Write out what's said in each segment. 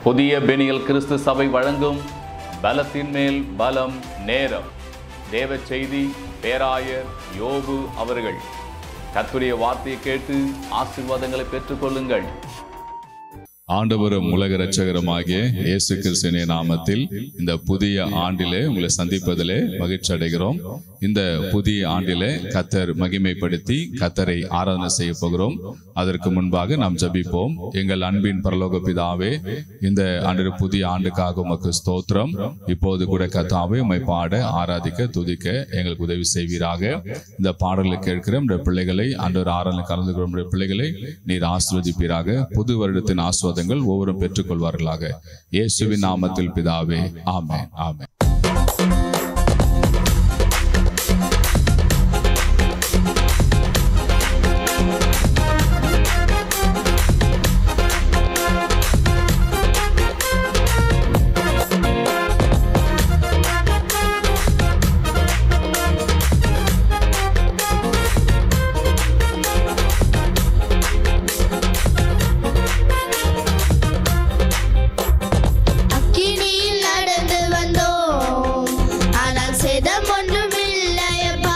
புதிய பெனியல் கிறிஸ்து சபை வழங்கும் பலத்தின் மேல் பலம் நேரம் தேவ செய்தி பேராயர் யோபு அவர்கள் கர்த்தருடைய வார்த்தையை கேட்டு ஆசீர்வாதங்களை பெற்றுக்கொள்ளுங்கள் ஆண்டவரும் உலக இரட்சகருமாகிய இயேசு கிறிஸ்துவின் நாமத்தில் இந்த புதிய ஆண்டிலே உங்களை சந்திப்பதிலே மகிழ்ச்சி அடைகிறோம் இந்த புதிய ஆண்டிலே கத்தர் மகிமைப்படுத்தி கத்தரை ஆராதனை செய்ய போகிறோம் அதற்கு முன்பாக நாம் ஜெபிப்போம் எங்கள் அன்பின் பரலோக பிதாவே இந்த ஆண்டு புதிய ஆண்டுக்காக உமக்கு ஸ்தோத்திரம் இப்போது கூட கத்தாவே உம்மை பாட ஆராதிக்க துதிக்க எங்களுக்கு உதவி செய்வீராக இந்த பாடலை கேட்கிற நம்முடைய பிள்ளைகளை ஆண்டவர் ஆராதனை கலந்து கொள்ளும் நம்முடைய பிள்ளைகளை நீர் ஆசிர்வதிப்பீராக புது வருடத்தின் ஆசிர்வாதங்கள் ஒவ்வொருவரும் பெற்றுக்கொள்வார்களாக இயேசுவின் நாமத்தில் பிதாவே ஆமென் ஆமென் அக்கினியில் நடந்து வந்தோம் ஆனால் சேதம் ஒன்றும் இல்லையப்பா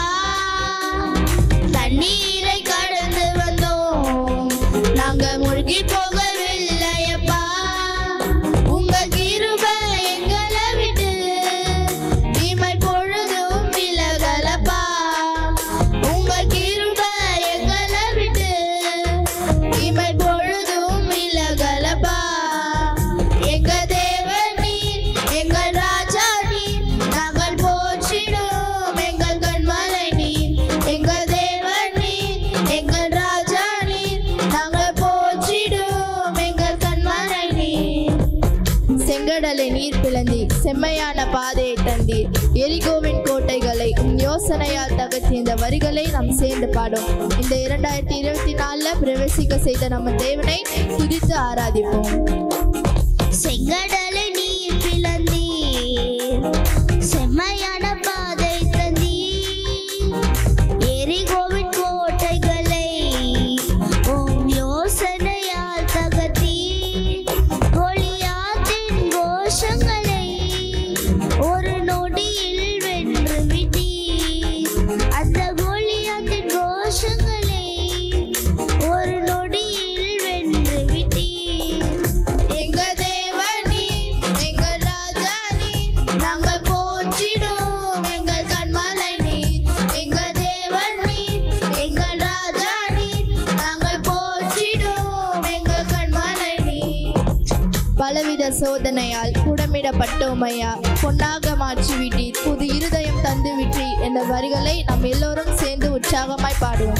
தண்ணீரை கடந்து வந்தோம் நாங்க மூழ்கி போகவில்லையப்பா உங்க கிருபை எங்களை விட்டு இமை பொழுதும் விலகலப்பா உங்க கிருபை எங்களை விட்டு இமை பொழுதும் விலகலப்பா எங்க தேவன் நீர் எங்கள் ராஜா நீர் நாங்கள் போற்றிடும் எங்கள் கண்மலை நீர் எங்க தேவன் நீர் எங்கள் ராஜா நீர் நாங்கள் போற்றிடும் எங்கள் கண்மலை நீர் செங்கடலை நீர் பிளந்தீர் செம்மையான பாதையை தந்தீர் எரிகோவின் கோட்டைகளை உம் யோசனையால் தகர்த்திய இந்த வரிகளை நாம் சேர்ந்து பாடும் இந்த இரண்டாயிரத்தி இருபத்தி நாலுல பிரவேசிக்க செய்த நம்ம தேவனை துதித்து ஆராதிப்போம் செங்கடலை நீர் பிளந்தீர் செம்மையான பாதை தந்தீர் எரிகோவின் கோட்டைகளை உம் யோசனையால் தகர்த்தீர் கோலியாத்தின் கோஷங்களை ஒரு நொடியில் வென்று விட்டீர் அந்த கோலியாத்தின் கோஷங்களை ஒரு நொடியில் வென்று விட்டீர் எங்க தேவனி எங்க ராஜானி நாங்கள் போற்றிடும் எங்கள் கண்மலை நீர் எங்க தேவனி எங்கள் ராஜானி நாங்கள் போற்றிடும் எங்கள் கண்மலை நீர் பலவித சோதனையால் குடமிடப்பட்டோம் ஐயா பொன்னாக மாற்றி விட்டீர் புது இருதயம் தந்து விட்டீர் என்ற வரிகளை நாம் எல்லோரும் சேர்ந்து உற்சாகமாய் பாடுவோம்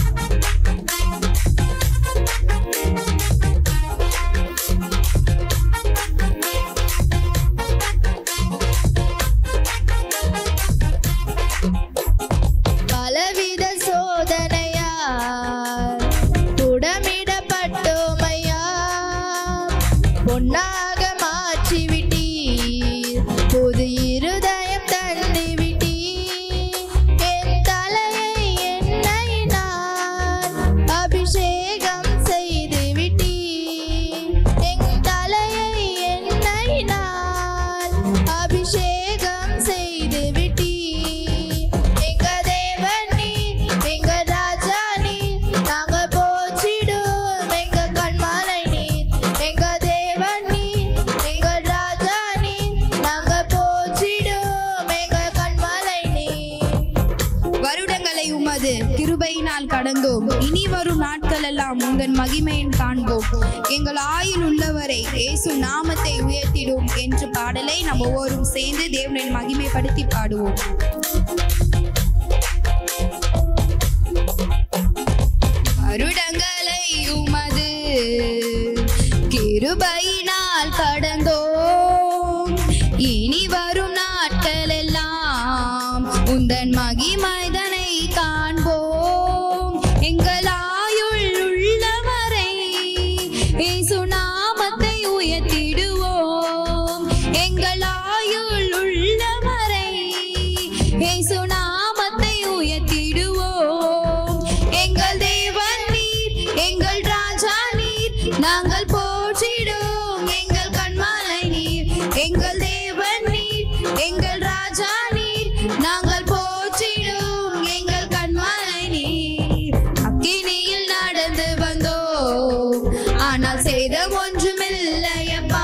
பலவித சோதனையால் குடமிடப்பட்டோம் ஐயா பொன்னாக மாற்றி விட்டீர் புது இருதயம் தந்து விட்டீர் என் தலையை எண்ணெயினால் அபிஷேகம் செய்து விட்டீர் என் தலையை எண்ணெயினால் அபிஷேகம் செய்து விட்டீர் எங்க தேவன் நீர் எங்க ராஜா நீர் நாங்க போற்றிடும் எங்க கண்மாலை நீர் எங்க தேவன் நீர் எங்க ராஜா நீர் நாங்க போற்றிடும் எங்க கண்மாலை நீர் வருடங்களை உமது கிருபையினால் கடந்தோம் இனி வரும் நாட்கள் எல்லாம் உங்கள் மகிமையின் காண்போம் எங்கள் ஆயுள் உள்ளவரை இயேசு நாமத்தை உயர்த்திடும் என்ற பாடலை நம்ம ஒவ்வொருவரும் சேர்ந்து தேவனின் மகிமைப்படுத்தி பாடுவோம் வருடங்களை உமது கிருபையினால் கடந்தோம் இனி வரும் நாட்கள் எல்லாம் உந்தன் மகிமைதனை காண்போம் எங்கள் ஆயுள் உள்ளவரை இயேசு நாமத்தை உயர்த்திடுவோம் எங்கள் ஆயுள் உள்ளவரை இயேசு நாமத்தை உயர்த்திடுவோம் எங்கள் தேவன் நீர் எங்கள் ராஜா நீர் நாங்கள் போற்றிடும் எங்கள் எங்கள் தேவன் நீர் எங்கள் ராஜா நீர் நாங்கள் போற்றிடும் எங்கள் கண்மலை நீர் அக்கினியில் நடந்து வந்தோம் ஆனால் சேதம் ஒன்றுமில்லையப்பா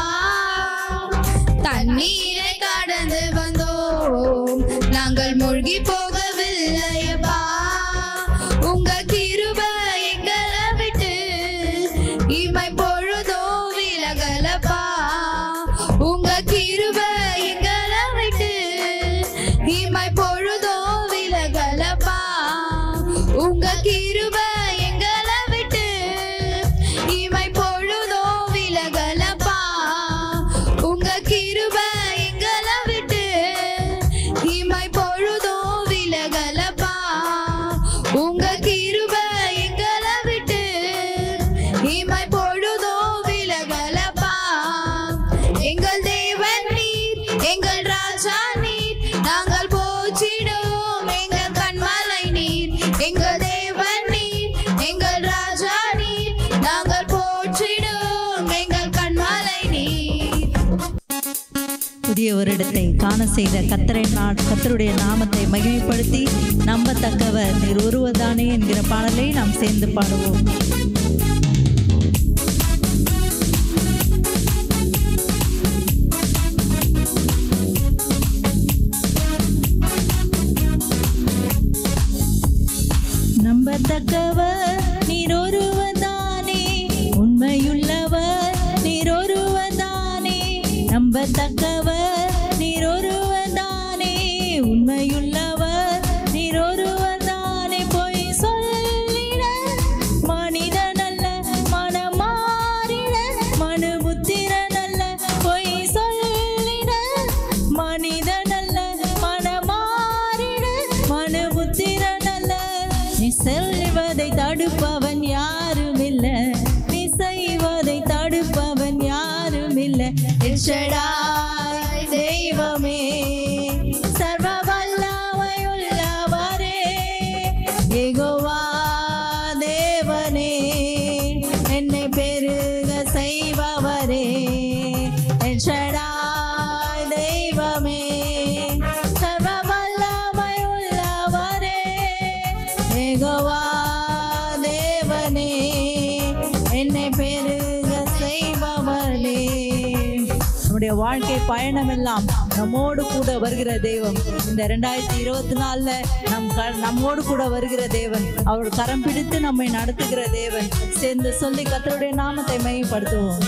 தண்ணீரை கடந்து வந்தோம் நாங்கள் மூழ்கி போகவில்லையப்பா உங்க கிருபை எங்களை விட்டு இமை பொழுதோ விலகலப்பா உங்க கிருபை எங்களை விட்டு இமை பொழுதோ விலகலப்பா உங்க கிருபை எங்களை விட்டு இமை பொழுதோ விலகலப்பா உங்க கிருபை எங்களை விட்டு இமை பொழுதோ விலகலப்பா உங்க கிருபை எங்களை விட்டு இமை பொழுதோ விலகலப்பா எங்கள் தேவன் நீர் எங்கள் ராஜா நீர் நாங்கள் போற்றிடும் எங்கள் கண்மலை நீர் எங்கள் தேவன் நீர் எங்கள் ராஜா நீர் நாங்கள் போற்றிடும் எங்கள் கண்மலை நீர் புதிய வருடத்தை காண செய்த கத்தரை நா- கத்தருடைய நாமத்தை மகிமைப்படுத்தி நம்பத்தக்கவர் நீர் ஒருவதானே என்கிற பாடலை நாம் சேர்ந்து பாடுவோம் நம்பத்தக்கவர் நீர் ஒருவதானே உண்மையுள்ளவர் நீர் ஒருவதானே நம்பத்தக்கவர் நீர் ஒருவதானே உண்மையுள்ளவர் நீர் ஒருவதானே பொய் சொல்லிட மனிதனல்ல மனமாறிட மனுபுத்திரனல்ல பொய் சொல்லிட மனிதனல்ல மனமாறிட மனுபுத்திரனல்ல நீ செல்வதை தடுப்பவன் யாரும் இல்ல நீ செய்வதை தடுப்பவன் யாரும் இல்ல எல்ஷடாய் தெய்வமே சர்வ வல்லமையுள்ளவரே யெகோவா தேவனே என்னை பெருக செய்பவரே எல்ஷடாய் தெய்வமே சர்வ வல்லமையுள்ளவரே யெகோவா தேவனே என்னை பெருக செய்பவரே நம்முடைய வாழ்க்கை பயணமெல்லாம் நம்மோடு கூட வருகிற தெய்வம் இந்த ரெண்டாயிரத்தி இருபத்தி நாலுல நம் க- நம்மோடு கூட வருகிற தேவன் அவர் கரம் பிடித்து நம்மை நடத்துகிற தேவன் சேர்ந்து சொல்லி கத்தருடைய நாமத்தை மையப்படுத்துவோம்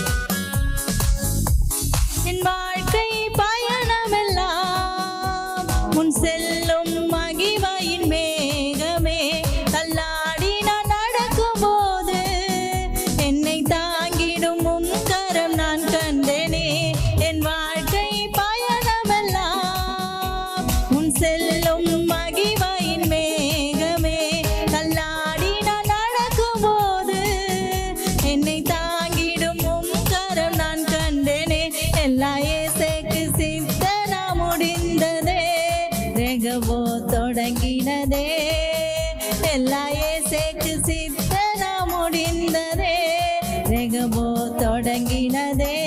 என் வாழ்க்கை பயணமெல்லாம் முன் செல்லும் மகிமையின் மேகமே தள்ளாடி நான் நடக்கும்போது என்னை தாங்கிடும் உன் கரம் நான் கண்டேனே என் வாழ்க்கை பயணமெல்லாம் முன் செல்லும் மகிமையின் மேகமே தள்ளாடி நான் நடக்கும்போது என்னை தாங்கிடும் உம் கரம் நான் கண்டேனே எல்லா ஏசைக்கு சித்தனா முடிந்ததே ரெகவோ தொடங்கினதே எல்லா ஏசைக்கு சித்தனா முடிந்ததே ரெகவோ தொடங்கினதே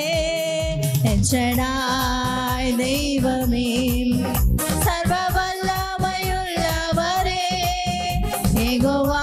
என்ஷடாய் தெய்வமே சர்வ வல்லமையுள்ளவரே ஏகோவா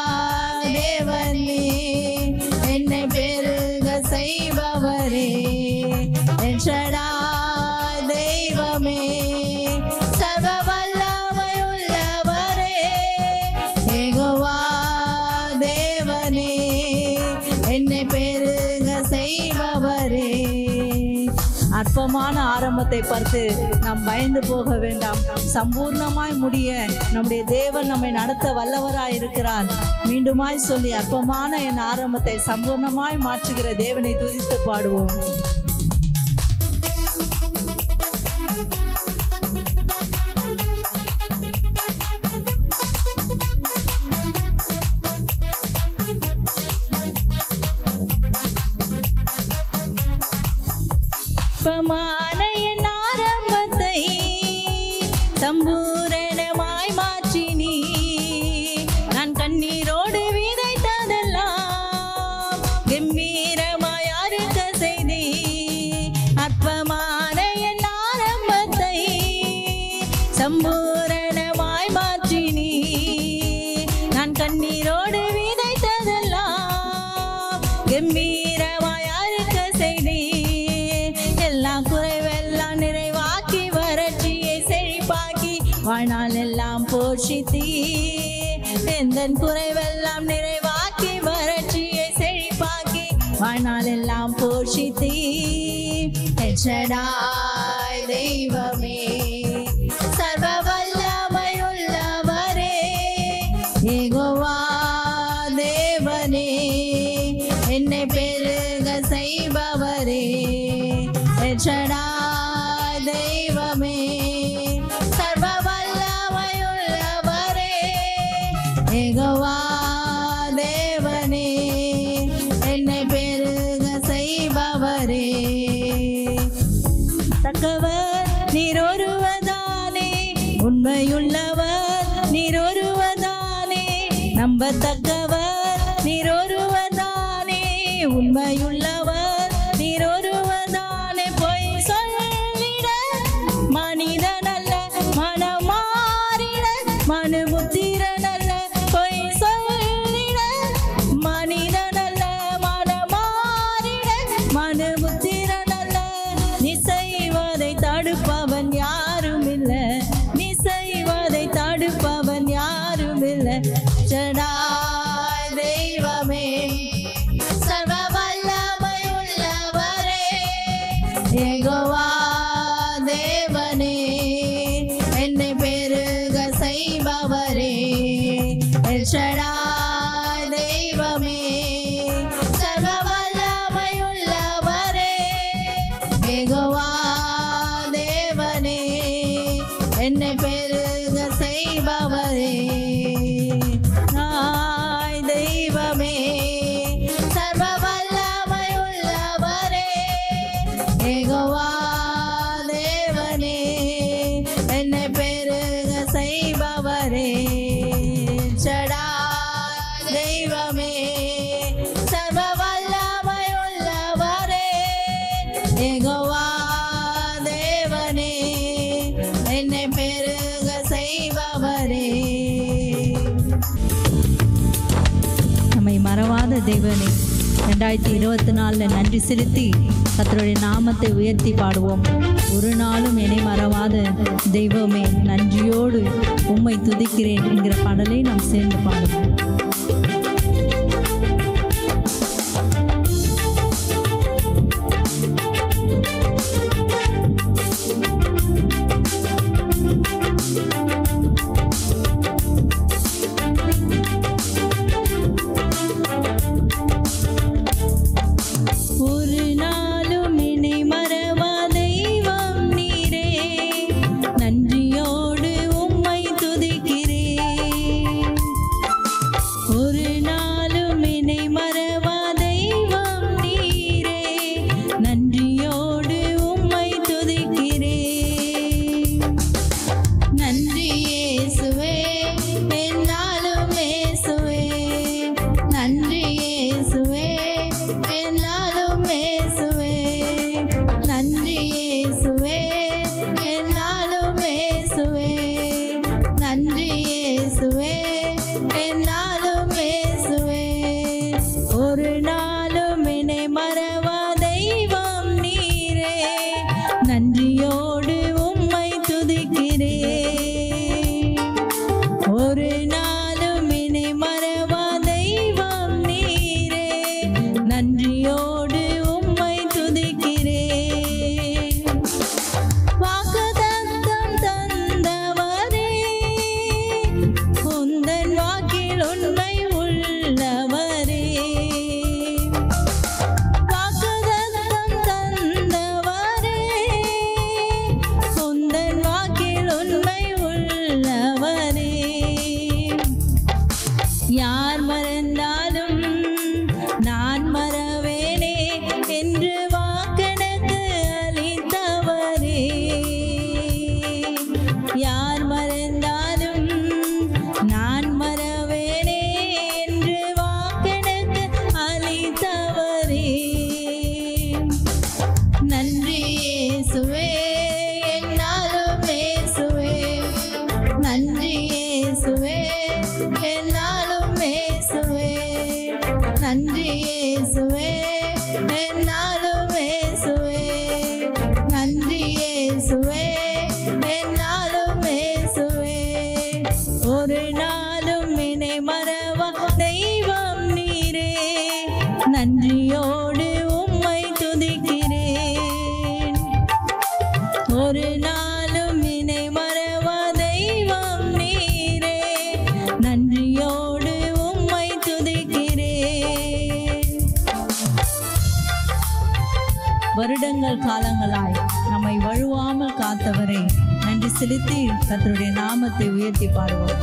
தேவனே என்னை பெருக செய்பவரே என்ஷடா தெய்வமே சர்வ வல்லமையுள்ளவரே ஏகோவா தேவனே என்னை பெருக செய்பவரே அற்பமான ஆரம்பத்தை பார்த்து நாம் பயந்து போக வேண்டாம் சம்பூர்ணமாய் முடிய நம்முடைய தேவன் நம்மை நடத்த வல்லவராய் இருக்கிறார் மீண்டுமாய் சொல்லி அற்பமான என் ஆரம்பத்தை சம்பூர்ணமாய் மாற்றுகிற தேவனை துதித்து பாடுவோம் அற்பமான என் ஆரம்பத்தை சம்பூரணமாய் மாற்றினீ நான் கண்ணீரோடு விதைத்ததெல்லாம் கம்பீரமாய் அறுக்க செய்தி அற்பமான சம்பூரணமாய் மாற்றினீ நான் கண்ணீரோடு விதைத்ததெல்லாம் கம்பீரமாய் அறுக்க செய்தீ எல்லா குறைவெல்லாம் நிறைவாக்கி வறட்சியை செழிப்பாக்கி வாழ்நாள் எல்லாம் போஷித்தீ எந்த குறைவெல்லாம் நிறைவாக்கி வறட்சியை செழிப்பாக்கி வாழ்நாள் எல்லாம் போஷித்தீ எச்சடாய் தெய்வமே சர்வ வல்லமையுள்ளவரே ஏகோவா தேவனே என்னை பெருக செய்பவரே எச்சடாய் தெய்வமே சர்வ வல்லமையுள்ளவரே ஏகோவா தேவனே என்னை பெருக செய்பவரே தக்கவர் நீர் ஒருவதானே உண்மையுள்ளவர் நீர் ஒருவதானே நம்பத்தக்கவர் நீர் ஒருவதானே உண்மையுள்ளவர் நீர் ஒருவதானே பொய் சொல்லிட மனிதனல்ல மனமாறிட மனுபுத்திரனல்ல பொய் சொல்லிட மனிதனல்ல மனமாறிட மனுபுத்திரனல்ல நீ செய்வதை தடுப்பவன் யாரும் இல்ல நீ செய்வதை தடுப்பவன் யாரும் இல்ல ஜடாய் தெய்வமே சர்வ வல்லமை உள்ளவரே ஏகோவா தேவனே என்னை பெருக செய்பவரே எல்ஷடாய் தெய்வமே சர்வ வல்லமை உள்ளவரே ஏகோவா தேவனே என்னை பெருக செய்பவரே நாய் தெய்வமே சர்வ வல்லமை உள்ளவரே ஏகோவா தேவனே என்னை பெருக செய்பவரே சடா தெய்வமே சர்வ வல்லமை உள்ளவரே ஏகோவா தேவனே என்னை பெருக செய்பவரே நம்மை மறவாத தேவனே ரெண்டாயிரத்தி இருபத்தி நாலில் நன்றி செலுத்தி கர்த்தருடைய நாமத்தை உயர்த்தி பாடுவோம் ஒரு நாளும் என்னை மறவாத தெய்வமே நன்றியோடு உம்மை துதிக்கிறேன் என்கிற பாடலை நாம் சேர்ந்து பாடுவோம் ஒரு நாளும் என்னை மறவா தெய்வம் நீரே நன்றியோடு உம்மை துதிக்கிறேன் ஒரு நாளும் என்னை மறவா தெய்வம் நீரே நன்றியோடு உம்மை துதிக்கிறேன் நன்றி இயேசுவே என்னாலும் இயேசுவே நன்றி இயேசுவே என்னாலும் இயேசுவே நன்றி இயேசுவே என்னாலும் இயேசுவே நன்றி இயேசுவே என்னாலும் இயேசுவே ஒரு நாளும் என்னை மறவா தெய்வம் நீரே நன்றியோடு உம்மை துதிக்கிறேன் ஒரு நாளும் என்னை மறவா தெய்வம் நீரே நன்றியோடு உம்மை துதிக்கிறேன் வாக்குத்தத்தம் தந்தவரே உந்தன் வாக்கில் உண்மை உள்ளவரே வாக்குத்தத்தம் தந்தவரே உந்தன் வாக்கில் உண்மை உள்ளவரே யார் மறந்தாலும் நான் மறவேனே என்று வாக்கெனக்கு அளித்தவரே யார் மறந்தாலும் நான் மறவேனே என்று வாக்கெனக்கு அளித்தவரே நன்றி இயேசுவே என்னாலும் இயேசுவே தந்தவராய் நம்மை வழுவாமல் காத்தவரை நன்றி செலுத்தி கர்த்தருடைய நாமத்தை உயர்த்தி பாடுவோம்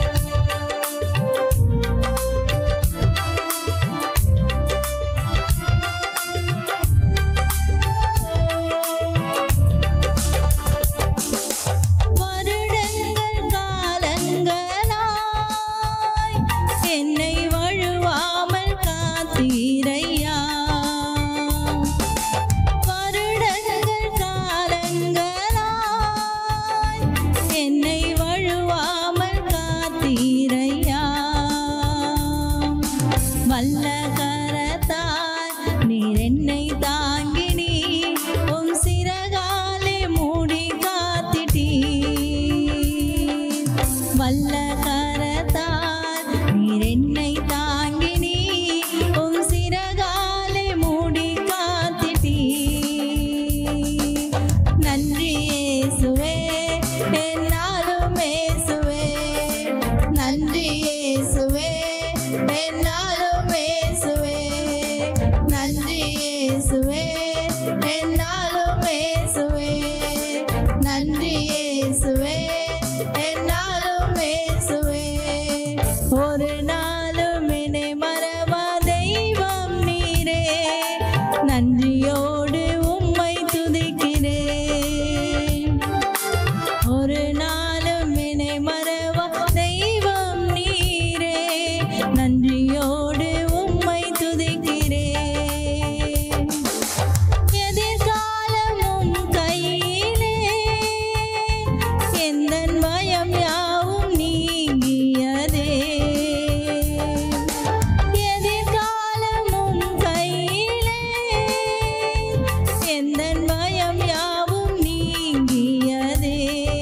வருடங்கள் காலங்களாய் என்னை வழுவாமல் காத்தீரையா வருடங்கள் காலங்களாய் என்னை வழுவாமல் காத்தீரையா வல்ல கரத்தால் நீர் என்னை தாங்கினி உம் சிறகாலே மூடி காத்திட்டீர் வல்ல கரத்தால் நீர் என்னை தாங்கினி உம் சிறகாலே மூடி காத்திட்டீர் நன்றி இயேசுவே என்னாலும் இயேசுவே நன்றி இயேசுவே என்னாலும் இயேசுவே நன்றி இயேசுவே என்னாலும் இயேசுவே நன்றி இயேசுவே என்னாலும் இயேசுவே ஒரு நாளும் என்னை மறவா தெய்வம் நீரே நன்றியோடு உம்மை துதிக்கிறேன் ஒரு நாளும் என்னை மறவா தெய்வம் நீரே நன்றியோடு உம்மை துதிக்கிறேன் எதிர்காலமும் கையிலே எந்தன் பயம் யாவும் நீங்கியதே எதிர்காலமும் கையிலே எந்தன் பயம் யாவும் நீங்கியதே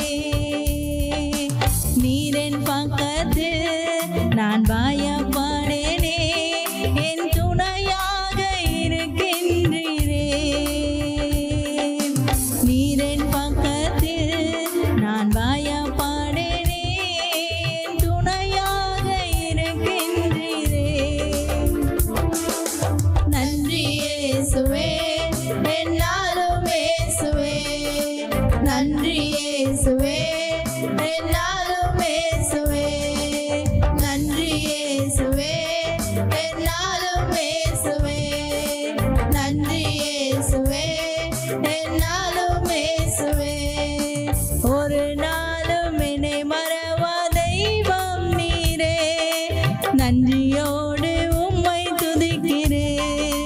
நீரின் பக்கத்து நான் பயப்படேனே என் துணையாக இருக்கின்றீரே நீரின் பக்கத்தில் நான் பயப்படேனே என் துணையாக இருக்கின்றீரே நன்றி இயேசுவே என்னாலும் இயேசுவே நன்றி இயேசுவே என்னாலும் இயேசுவே நன்றி இயேசுவே என்னாலும் இயேசுவே நன்றி இயேசுவே என்னாலும் இயேசுவே ஒரு நாளும் என்னை மறவா தெய்வம் நீரே நன்றியோடு உம்மை துதிக்கிறேன்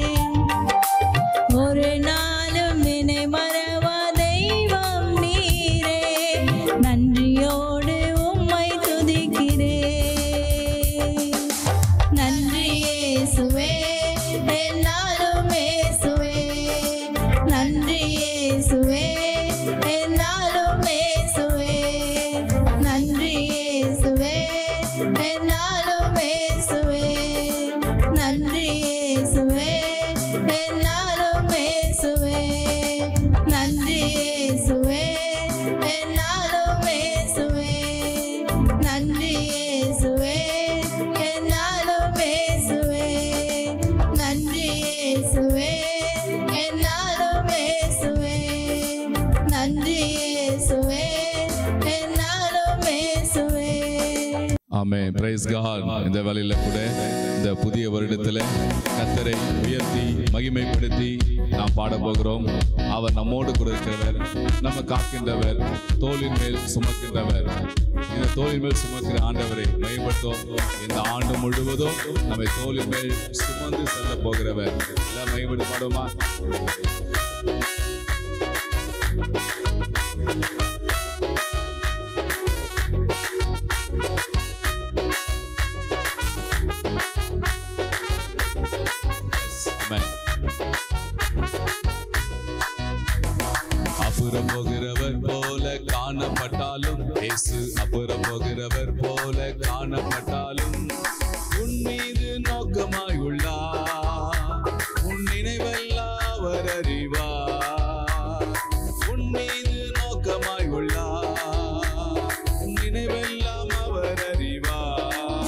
ஒரு நாளும் என்னை மறவா தெய்வம் நீரே நன்றியோடு உம்மை துதிக்கிறேன் நன்றி இயேசுவே என்னாலும் இயேசுவே நன்றி இயேசுவே என்னாலும் இயேசுவே நன்றி இயேசுவே என்னாலும் இயேசுவே நன்றி இயேசுவே என்னாலும் இயேசுவே நன்றி இயேசுவே என்னாலும் இயேசுவே நன்றி இயேசுவே என்னாலும் இயேசுவே நன்றி இயேசுவே என்னாலும் இயேசுவே நன்றி இயேசுவே என்னாலும் இயேசுவே ஆமே பிரைஸ் காட் இந்த வேலையில கூட இந்த புதிய வருடத்துல கத்தரை உயர்த்தி மகிமைப்படுத்தி நாம் பாட போகிறோம் அவர் நம்மோடு கூட இருக்கிறவர் நம்ம காக்கின்றவர் தோளின் மேல் சுமக்கின்றவர் இந்த தோளின் மேல் சுமக்கிற ஆண்டவரை மகிமைப்படுத்தும் இந்த ஆண்டு முழுவதும் நம்மை தோளின் மேல் சுமந்து செல்ல போகிறவர் எல்லாம் மகிமைப்படுத்த பாடுமா Amen. அப்புறம் போகிறவர் போல காணப்பட்டாலும் இயேசு அப்புறம் போகிறவர் போல காணப்பட்டாலும் உன் மீது நோக்கமாய் உள்ளார் உன் நினைவெல்லாம் அவர் அறிவார் உன் மீது நோக்கமாய் உள்ளார் உன் நினைவெல்லாம் அவர் அறிவார்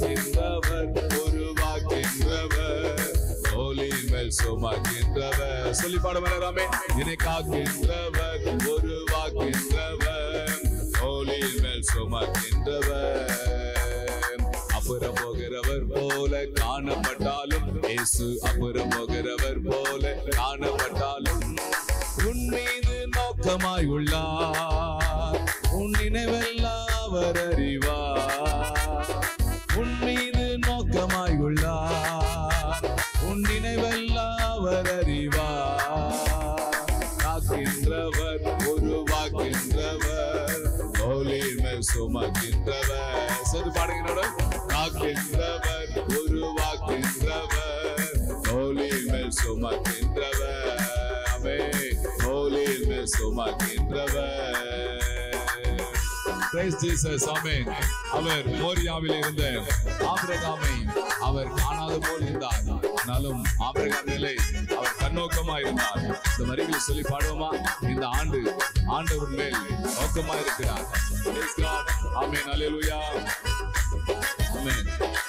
காக்கின்றவர் உருவாக்கின்றவர் தோளின் மேல் சுமக்கின்றவர் சொல்லி பாடும் எல்லாமே என்னை காக்கின்றவர் உருவாக்கின்றவர் தோளில் மேல் சுமக்கின்றவர் அப்புறம் போகிறவர் போல காணப்பட்டாலும் இயேசு அப்புறம் போகிறவர் போல காணப்பட்டாலும் உன் மீது நோக்கமாய் உள்ளார் உன் நினைவெல்லாம் அவர் அறிவார் உன் மீது நோக்கமாய் உள்ளார் உன் நினைவெல்லாம் அவர் அறிவார் காக்கின்றவர் உருவாக்கின்றவர் தோளில் மேல் சுமக்கின்றவர் சொல்லி பாடுகிறோட காக்கின்றவர் உருவாக்கின்றவர் தோளில் மேல் சுமக்கின்றவர் அவே தோளில் மேல் சுமக்கின்றவர் Praise Jesus, amen. அவர் மோரியாவில் இருந்த ஆபிரகாமை அவர் காணாத போல் இருந்தார் ஆனாலும் ஆபிரகாம் நிலை அவர் கண்ணோக்கமா இருந்தார் இந்த வரிகளை சொல்லி பாடுவோமா இந்த ஆண்டு ஆண்டவர் மேல் நோக்கமா இருக்கிறார் Praise God. Amen. Hallelujah. Amen.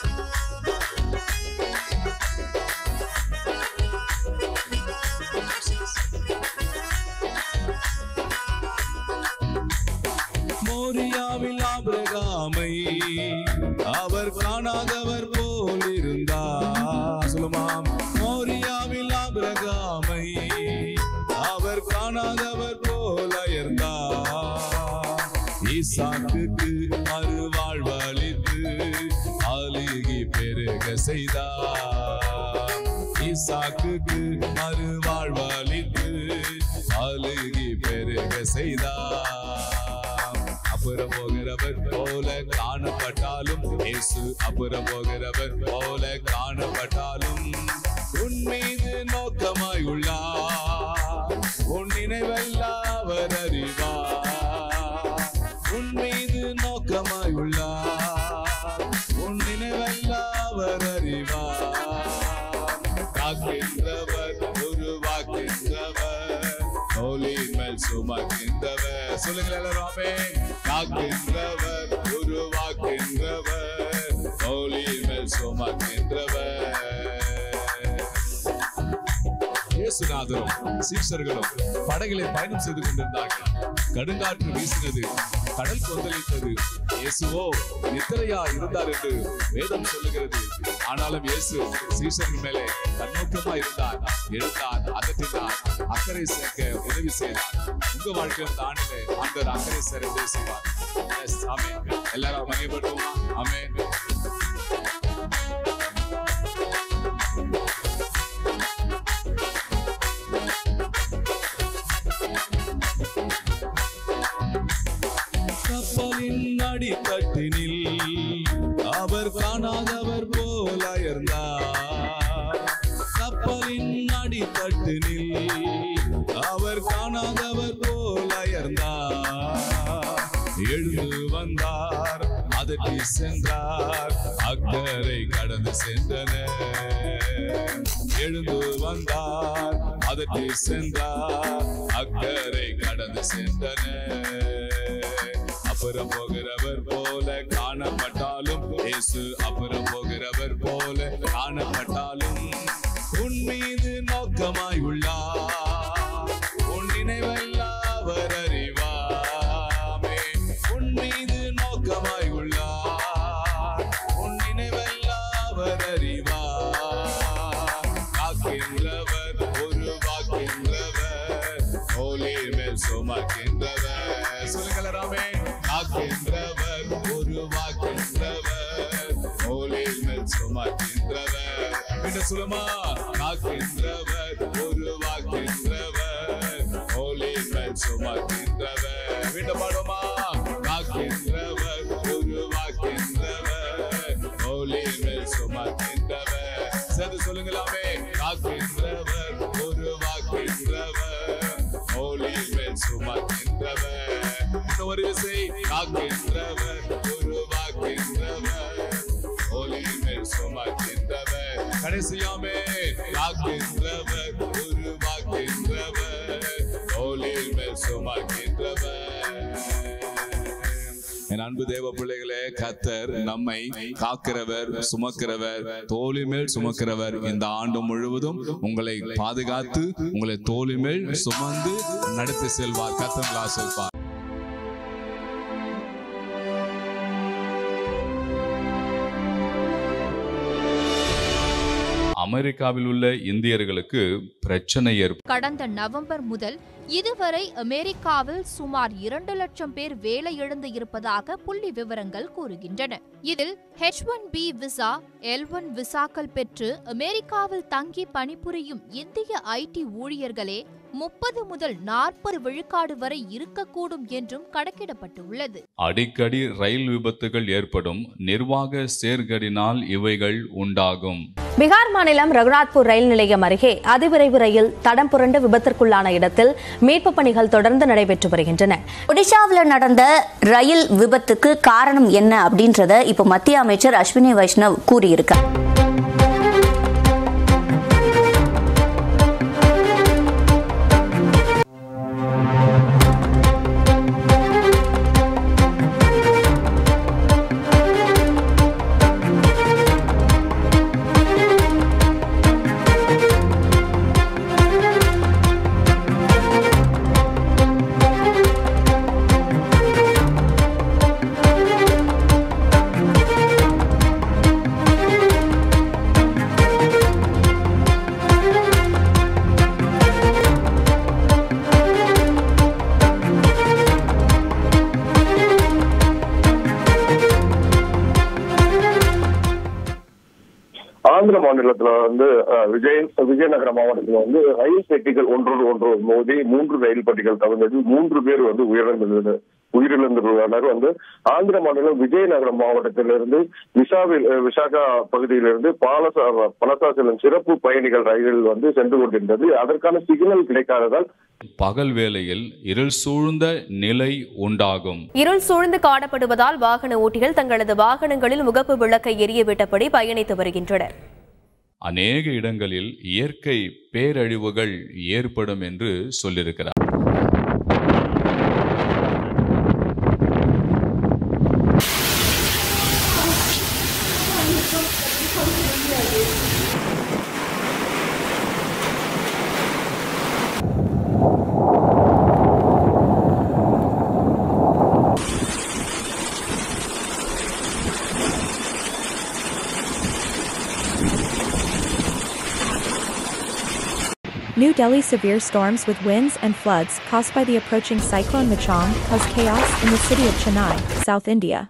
மோரியாவில் ஆபிரகாமை அவர் காணாதவர் போல் இருந்தார் சொல்லுமாம் மோரியாவில் ஆபிரகாமை அவர் காணாதவர் போல இருந்தார் ஈசாக்குக்கு மறுவாழ்வளித்து அழுகி பெருக செய்தார் ஈசாக்குக்கு மறுவாழ்வளித்து அழுகி பெருக செய்தார் அப்புறம் போகிறவர் போல காணப்பட்டாலும் இயேசு அப்புறம் போகிறவர் போல காணப்பட்டாலும் உன் மீது நோக்கமாய் உள்ளார் உன் நினைவெல்லாம் அவர் அறிவார் உன் மீது நோக்கமாய் உள்ளார் உன் நினைவெல்லாம் அவர் அறிவார் காக்கின்றவர் உருவாக்கின்றவர் தோளின் மேல் சுமக்கின்றவர் சொல்லுங்கள் எல்லாரும் ஆமென். காக்கின்றவர் உருவாக்கின்றவர் தோளின் மேல் சுமக்கின்றவர் இயேசுநாதரும் சீஷர்களும் படகிலே பயணம் செய்து கொண்டிருந்தார்கள் கடுங்காற்று வீசினது கடல் கொந்தளித்தது இயேசுவோ நித்திரையா இருந்தார் என்று வேதம் சொல்லுகிறது ஆனாலும் இயேசு சீஷர்கள் மேலே கண்ணோக்கமா இருந்தார் எழுந்தார் அகற்றினார் அக்கறை சேர்க்க உதவி செய்தார் உங்க வாழ்க்கையில் இந்த ஆண்டிலே ஆண்டவர் அக்கறை சேர உதவி செய்வார் Yes, ஆமென். எல்லாரும் மகிழ்படுவோமா ஆமென் கப்பலின் அடித்தட்டினில் அவர் காணாதவர் போல இருந்தார் கப்பலின் அடித்தட்டினில் அவர் காணாதவர் போல இருந்தார் எழுந்து வந்தார் அதட்டி சென்றார் அக்கறை கடந்து சென்றனர் எழுந்து வந்தார் அதட்டி சென்றார் அக்கறை கடந்து சென்றனர் அப்புறம் போகிறவர் போல காணப்பட்டாலும் இயேசு அப்புறம் போகிறவர் போல காணப்பட்டாலும் உன் மீது நோக்கமாய் உள்ளார் உன் நினைவெல்லாம் அவர் அறிவாமே உன் மீது நோக்கமாய் உள்ளார் உன் நினைவெல்லாம் அவர் அறிவார் காக்கின்றவர் உருவாக்கின்றவர் ஓலே மேல் சுமக்கின்றவர் சொல்லுங்கள் ராமே காக்கின்றவர் உருவாக்கின்றவர் ஓலே மேல் சுமக்கின்றவர் பின்ன சொல்லுமா காக்கின்றவர் உருவாக்கின்றவர் ஓலே மேல் சுமக்கின்றவர் பின்ன பாடுமா காக்கின்றவர் உருவாக்கின்றவர் ஓலே மேல் சுமக்கின்றவர் சேர்ந்து சொல்லுங்களாமே காக்கின்றவர் உருவாக்கின்றவர் ஓலே மேல் சுமக்கின்றவர் இன்னும் ஒரு விசை காக்கின்றவர் உருவாக்கின்றவர் ஓலே மேல் சுமக்கின்றவர் கடைசியாமே காக்கின்றவர் உருவாக்கின்றவர் ஓலே மேல் சுமக்கின்றவர் என் அன்பு தேவ பிள்ளைகளே கத்தர் நம்மை காக்கிறவர் சுமக்கிறவர் தோளின் மேல் சுமக்கிறவர் இந்த ஆண்டு முழுவதும் உங்களை பாதுகாத்து உங்களை தோளின் மேல் சுமந்து நடத்தி செல்வார் கத்தர் ஆசிர்வார் அமெரிக்காவில் உள்ள இந்தியர்களுக்கு பிரச்சனை ஏற்ப கடந்த நவம்பர் முதல் இதுவரை அமெரிக்காவில் சுமார் இரண்டு லட்சம் பேர் வேலை இழந்து இருப்பதாக புள்ளி விவரங்கள் கூறுகின்றன இதில் H one B visa L one விசாக்கள் பெற்று அமெரிக்காவில் தங்கி பணிபுரியும் இந்திய ஐடி ஊழியர்களே முப்பது முதல் நாற்பது விழுக்காடு வரை இருக்கக்கூடும் என்றும் கணக்கிடப்பட்டுள்ளது அடிக்கடி ரயில் விபத்துகள் ஏற்படும் நிர்வாக சேர்கடினால் இவைகள் உண்டாகும் பீகார் மாநிலம் ரகுநாத்பூர் ரயில் நிலையம் அருகே அதிவிரைவு ரயில் தடம் புரண்டு விபத்திற்குள்ளான இடத்தில் மீட்புப் பணிகள் தொடர்ந்து நடைபெற்று வருகின்றன ஒடிஷாவில் நடந்த ரயில் விபத்துக்கு காரணம் என்ன அப்படின்றத இப்போ மத்திய அமைச்சர் அஸ்வினி வைஷ்ணவ் கூறியிருக்கார் ஆந்திர மாநிலத்துல வந்து அஹ், விஜய் விஜயநகர மாவட்டத்துல வந்து ரயில் பெட்டிகள் ஒன்றோடு ஒன்று மோதி மூன்று ரயில் பெட்டிகள் கவிழ்ந்தது மூன்று பேர் வந்து உயிரிழந்தது உயிரிழந்துள்ளனர் வந்து ஆந்திர மாநிலம் விஜயநகரம் மாவட்டத்திலிருந்து விசாவில் அஹ், விசாகா பகுதியிலிருந்து பாலசா பலசா செல்லும் சிறப்பு பயணிகள் ரயில் வந்து சென்று கொண்டிருந்தது அதற்கான சிக்னல் கிடைக்காததால் பகல் வேளையில் இருள் சூழ்ந்த நிலை உண்டாகும் இருள் சூழ்ந்து காணப்படுவதால் வாகன ஓட்டிகள் தங்களது வாகனங்களில் முகப்பு விளக்கை எரியவிட்டபடி பயணித்து வருகின்றனர் அநேக இடங்களில் இயற்கை பேரழிவுகள் ஏற்படும் என்று சொல்லியிருக்கிறார் New Delhi severe storms with winds and floods caused by the approaching cyclone Macham caused chaos in the city of Chennai, South India.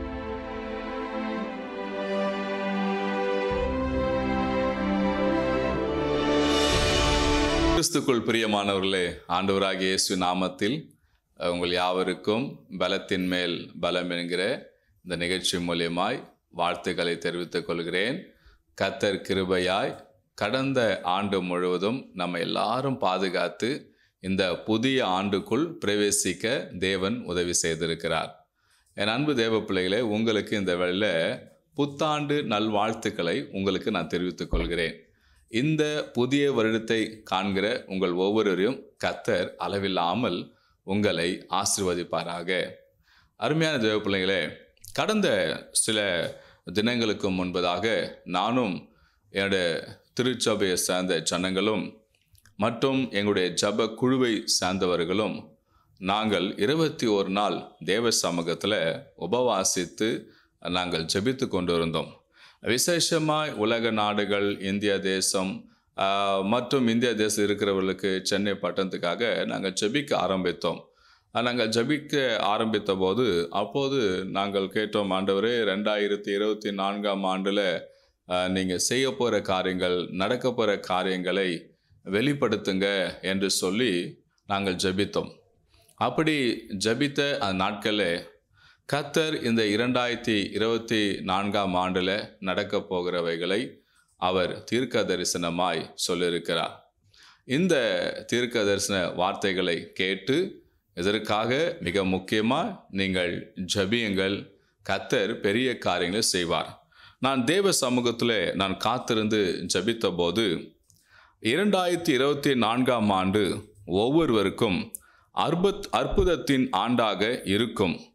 கிறிஸ்துக்குள் பிரியமானவர்களே ஆண்டவராகிய இயேசு நாமத்தில் அஹ், உங்கள் யாவருக்கும் பலத்தின் மேல் பலம் என்கிற இந்த நிகழ்ச்சி மூலியமாய் வாழ்த்துக்களை தெரிவித்துக் கொள்கிறேன் கத்தர் கிருபையாய் கடந்த ஆண்டு முழுவதும் நம்ம எல்லாரும் பாதுகாத்து இந்த புதிய ஆண்டுக்குள் பிரவேசிக்க தேவன் உதவி செய்திருக்கிறார் என் அன்பு தேவ பிள்ளைகளே உங்களுக்கு இந்த வேளையில் புத்தாண்டு நல்வாழ்த்துக்களை உங்களுக்கு நான் தெரிவித்துக் கொள்கிறேன் இந்த புதிய வருடத்தை காண்கிற உங்கள் ஒவ்வொருவரையும் கத்தர் அளவில்லாமல் உங்களை ஆசிர்வதிப்பாராக அருமையான தேவ பிள்ளைகளே கடந்த சில தினங்களுக்கு முன்பதாக நானும் என்னுடைய திருச்சபையை சார்ந்த ஜனங்களும் மற்றும் எங்களுடைய ஜப குழுவை சார்ந்தவர்களும் நாங்கள் இருபத்தி ஒரு நாள் தேவ சமூகத்தில் உபவாசித்து நாங்கள் ஜெபித்து கொண்டு இருந்தோம் விசேஷமாய் உலக நாடுகள் இந்திய தேசம் ஆஹ், மற்றும் இந்திய தேசம் இருக்கிறவர்களுக்கு சென்னை பட்டணத்துக்காக நாங்கள் ஜெபிக்க ஆரம்பித்தோம் ஆஹ், நாங்கள் ஜெபிக்க ஆரம்பித்த போது அப்போது நாங்கள் கேட்டோம் ஆண்டவரே ரெண்டாயிரத்தி இருபத்தி நான்காம் ஆண்டில் நீங்கள் செய்ய போகிற காரியங்கள் நடக்க போகிற காரியங்களை வெளிப்படுத்துங்க என்று சொல்லி நாங்கள் ஜெபித்தோம் அப்படி ஜெபித்த அந்த நாட்களில் கத்தர் இந்த இரண்டாயிரத்தி இருபத்தி நான்காம் ஆண்டில் நடக்க போகிறவைகளை அவர் தீர்க்க தரிசனமாய் சொல்லியிருக்கிறார் இந்த தீர்க்க தரிசன வார்த்தைகளை கேட்டு இதற்காக மிக முக்கியமாக நீங்கள் ஜபியுங்கள் கத்தர் பெரிய காரியங்களை செய்வார் நான் தேவ சமூகத்தில் நான் காத்திருந்து ஜபித்த போது இரண்டாயிரத்தி இருபத்தி நான்காம் ஆண்டு ஒவ்வொருவருக்கும் அற்புத் அற்புதத்தின் ஆண்டாக இருக்கும்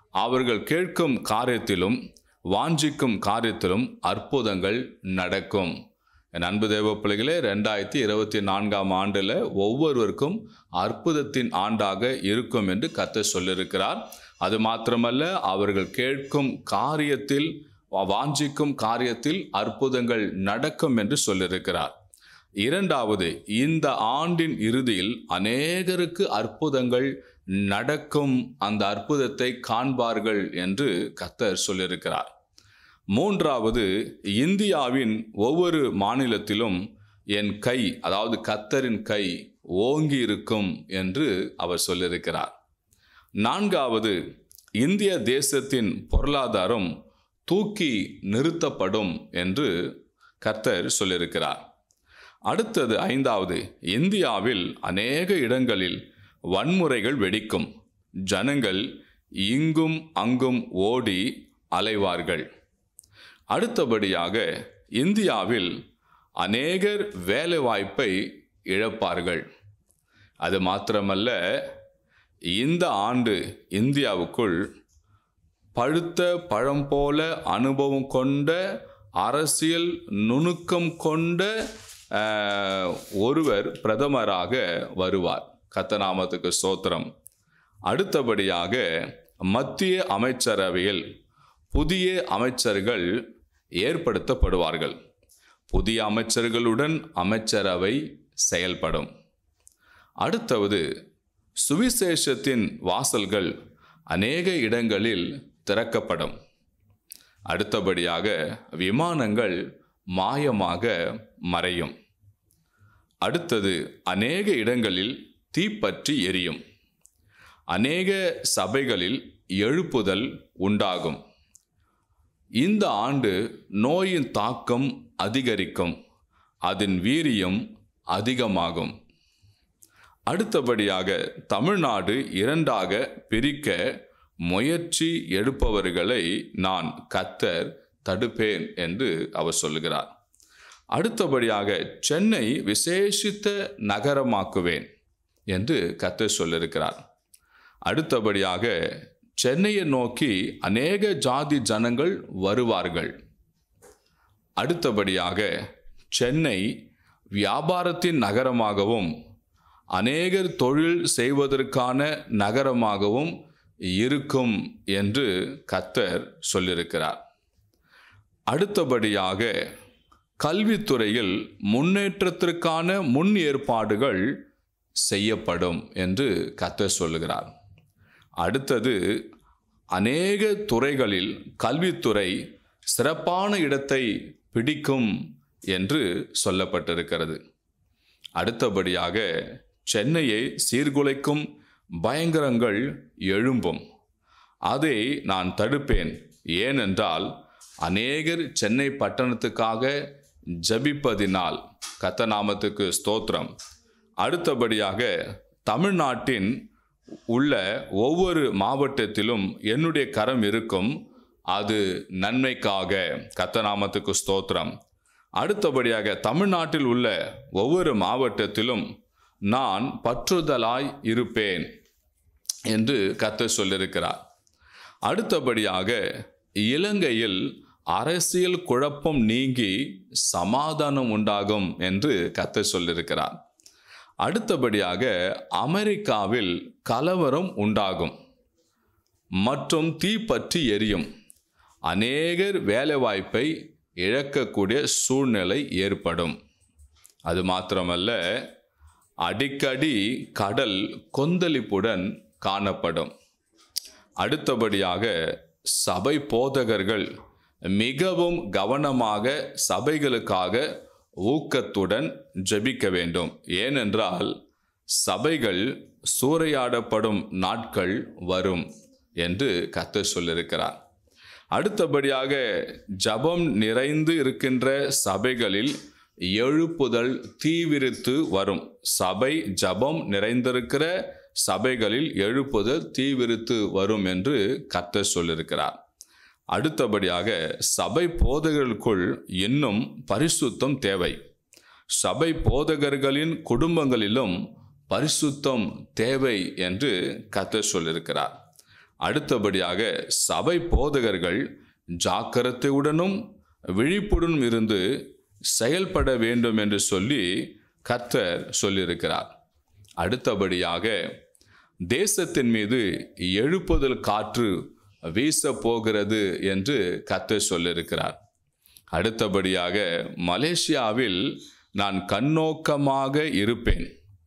அவர்கள் கேட்கும் காரியத்திலும் வாஞ்சிக்கும் காரியத்திலும் அற்புதங்கள் நடக்கும் என் அன்பு தேவ பிள்ளைகளே ரெண்டாயிரத்தி இருபத்தி நான்காம் ஆண்டில் ஒவ்வொருவருக்கும் அற்புதத்தின் ஆண்டாக இருக்கும் என்று கத்த சொல்லியிருக்கிறார் அது மாத்திரமல்ல அவர்கள் கேட்கும் காரியத்தில் வாஞ்சிக்கும் காரியத்தில் அற்புதங்கள் நடக்கும் என்று சொல்லியிருக்கிறார் இரண்டாவது இந்த ஆண்டின் இறுதியில் அநேகருக்கு அற்புதங்கள் நடக்கும் அந்த அற்புதத்தை காண்பார்கள் என்று கத்தர் சொல்லியிருக்கிறார் மூன்றாவது இந்தியாவின் ஒவ்வொரு மாநிலத்திலும் என் கை அதாவது கத்தரின் கை ஓங்கி இருக்கும் என்று அவர் சொல்லியிருக்கிறார் நான்காவது இந்திய தேசத்தின் பொருளாதாரம் தூக்கி நிறுத்தப்படும் என்று கர்த்தர் சொல்லியிருக்கிறார் அடுத்தது ஐந்தாவது இந்தியாவில் அநேக இடங்களில் வன்முறைகள் வெடிக்கும் ஜனங்கள் இங்கும் அங்கும் ஓடி அலைவார்கள் அடுத்தபடியாக இந்தியாவில் அநேகர் வேலைவாய்ப்பை இழப்பார்கள் அது மாத்திரமல்ல இந்த ஆண்டு இந்தியாவுக்குள் பழுத்த பழம் போல அனுபவம் கொண்ட அரசியல் நுணுக்கம் கொண்ட ஆஹ், ஒருவர் பிரதமராக வருவார் கத்தநாமத்துக்கு சோத்திரம் அடுத்தபடியாக மத்திய அமைச்சரவையில் புதிய அமைச்சர்கள் ஏற்படுத்தப்படுவார்கள் புதிய அமைச்சர்களுடன் அமைச்சரவை செயல்படும் அடுத்தது சுவிசேஷத்தின் வாசல்கள் அநேக இடங்களில் திறக்கப்படும் அடுத்தபடியாக விமானங்கள் மாயமாக மறையும் அடுத்தது அநேக இடங்களில் தீப்பற்றி எரியும் அநேக சபைகளில் எழுப்புதல் உண்டாகும் இந்த ஆண்டு நோயின் தாக்கம் அதிகரிக்கும் அதன் வீரியம் அதிகமாகும் அடுத்தபடியாக தமிழ்நாடு இரண்டாக பிரிக்க முயற்சி எடுப்பவர்களை நான் கத்தர் தடுப்பேன் என்று அவர் சொல்லுகிறார் அடுத்தபடியாக சென்னை விசேஷித்த நகரமாக்குவேன் என்று கத்தர் சொல்லியிருக்கிறார் அடுத்தபடியாக சென்னையை நோக்கி அநேக ஜாதி ஜனங்கள் வருவார்கள் அடுத்தபடியாக சென்னை வியாபாரத்தின் நகரமாகவும் அநேகர் தொழில் செய்வதற்கான நகரமாகவும் இருக்கும் என்று கத்தர் சொல்லியிருக்கிறார் அடுத்தபடியாக கல்வித்துறையில் முன்னேற்றத்திற்கான முன் ஏற்பாடுகள் செய்யப்படும் என்று கத்தர் சொல்லுகிறார் அடுத்தது அநேக துறைகளில் கல்வித்துறை சிறப்பான இடத்தை பிடிக்கும் என்று சொல்லப்பட்டிருக்கிறது அடுத்தபடியாக சென்னையை சீர்குலைக்கும் பயங்கரங்கள் எழும்பும் அதை நான் தடுப்பேன் ஏனென்றால் அநேகர் சென்னை பட்டணத்துக்காக ஜபிப்பதினால் கத்தநாமத்துக்கு ஸ்தோத்திரம் அடுத்தபடியாக தமிழ்நாட்டின் உள்ள ஒவ்வொரு மாவட்டத்திலும் என்னுடைய கரம் இருக்கும் அது நன்மைக்காக கத்தநாமத்துக்கு ஸ்தோத்திரம் அடுத்தபடியாக தமிழ்நாட்டில் உள்ள ஒவ்வொரு மாவட்டத்திலும் நான் பற்றுதலாய் இருப்பேன் என்று கத்தர் சொல்லியிருக்கிறார் அடுத்தபடியாக இலங்கையில் அரசியல் குழப்பம் நீங்கி சமாதானம் உண்டாகும் என்று கத்தர் சொல்லியிருக்கிறார் அடுத்தபடியாக அமெரிக்காவில் கலவரம் உண்டாகும் மற்றும் தீ பற்றி எரியும் அநேகர் வேலைவாய்ப்பை இழக்கக்கூடிய சூழ்நிலை ஏற்படும் அது மாத்திரமல்ல அடிக்கடி கடல் கொந்தளிப்புடன் காணப்படும் அடுத்தபடியாக சபை போதகர்கள் மிகவும் கவனமாக சபைகளுக்காக ஊக்கத்துடன் ஜெபிக்க வேண்டும் ஏனென்றால் சபைகள் சூறையாடப்படும் நாட்கள் வரும் என்று கத்தர் சொல்லியிருக்கிறார் அடுத்தபடியாக ஜபம் நிறைந்து இருக்கின்ற சபைகளில் எழுப்புதல் தீவிரித்து வரும் சபை ஜபம் நிறைந்திருக்கிற சபைகளில் எழுப்புதல் தீவிரித்து வரும் என்று கர்த்தர் சொல்லியிருக்கிறார் அடுத்தபடியாக சபை போதகர்களுக்குள் இன்னும் பரிசுத்தம் தேவை சபை போதகர்களின் குடும்பங்களிலும் பரிசுத்தம் தேவை என்று கர்த்தர் சொல்லியிருக்கிறார் அடுத்தபடியாக சபை போதகர்கள் ஜாக்கிரதையுடனும் விழிப்புடனும் இருந்து செயல்பட வேண்டும் என்று சொல்லி கர்த்தர் சொல்லியிருக்கிறார் அடுத்தபடியாக தேசத்தின் மீது எழுப்புதல் காற்று வீச போகிறது என்று கர்த்தர் சொல்லியிருக்கிறார் அடுத்தபடியாக மலேசியாவில் நான் கண்ணோக்கமாக இருப்பேன்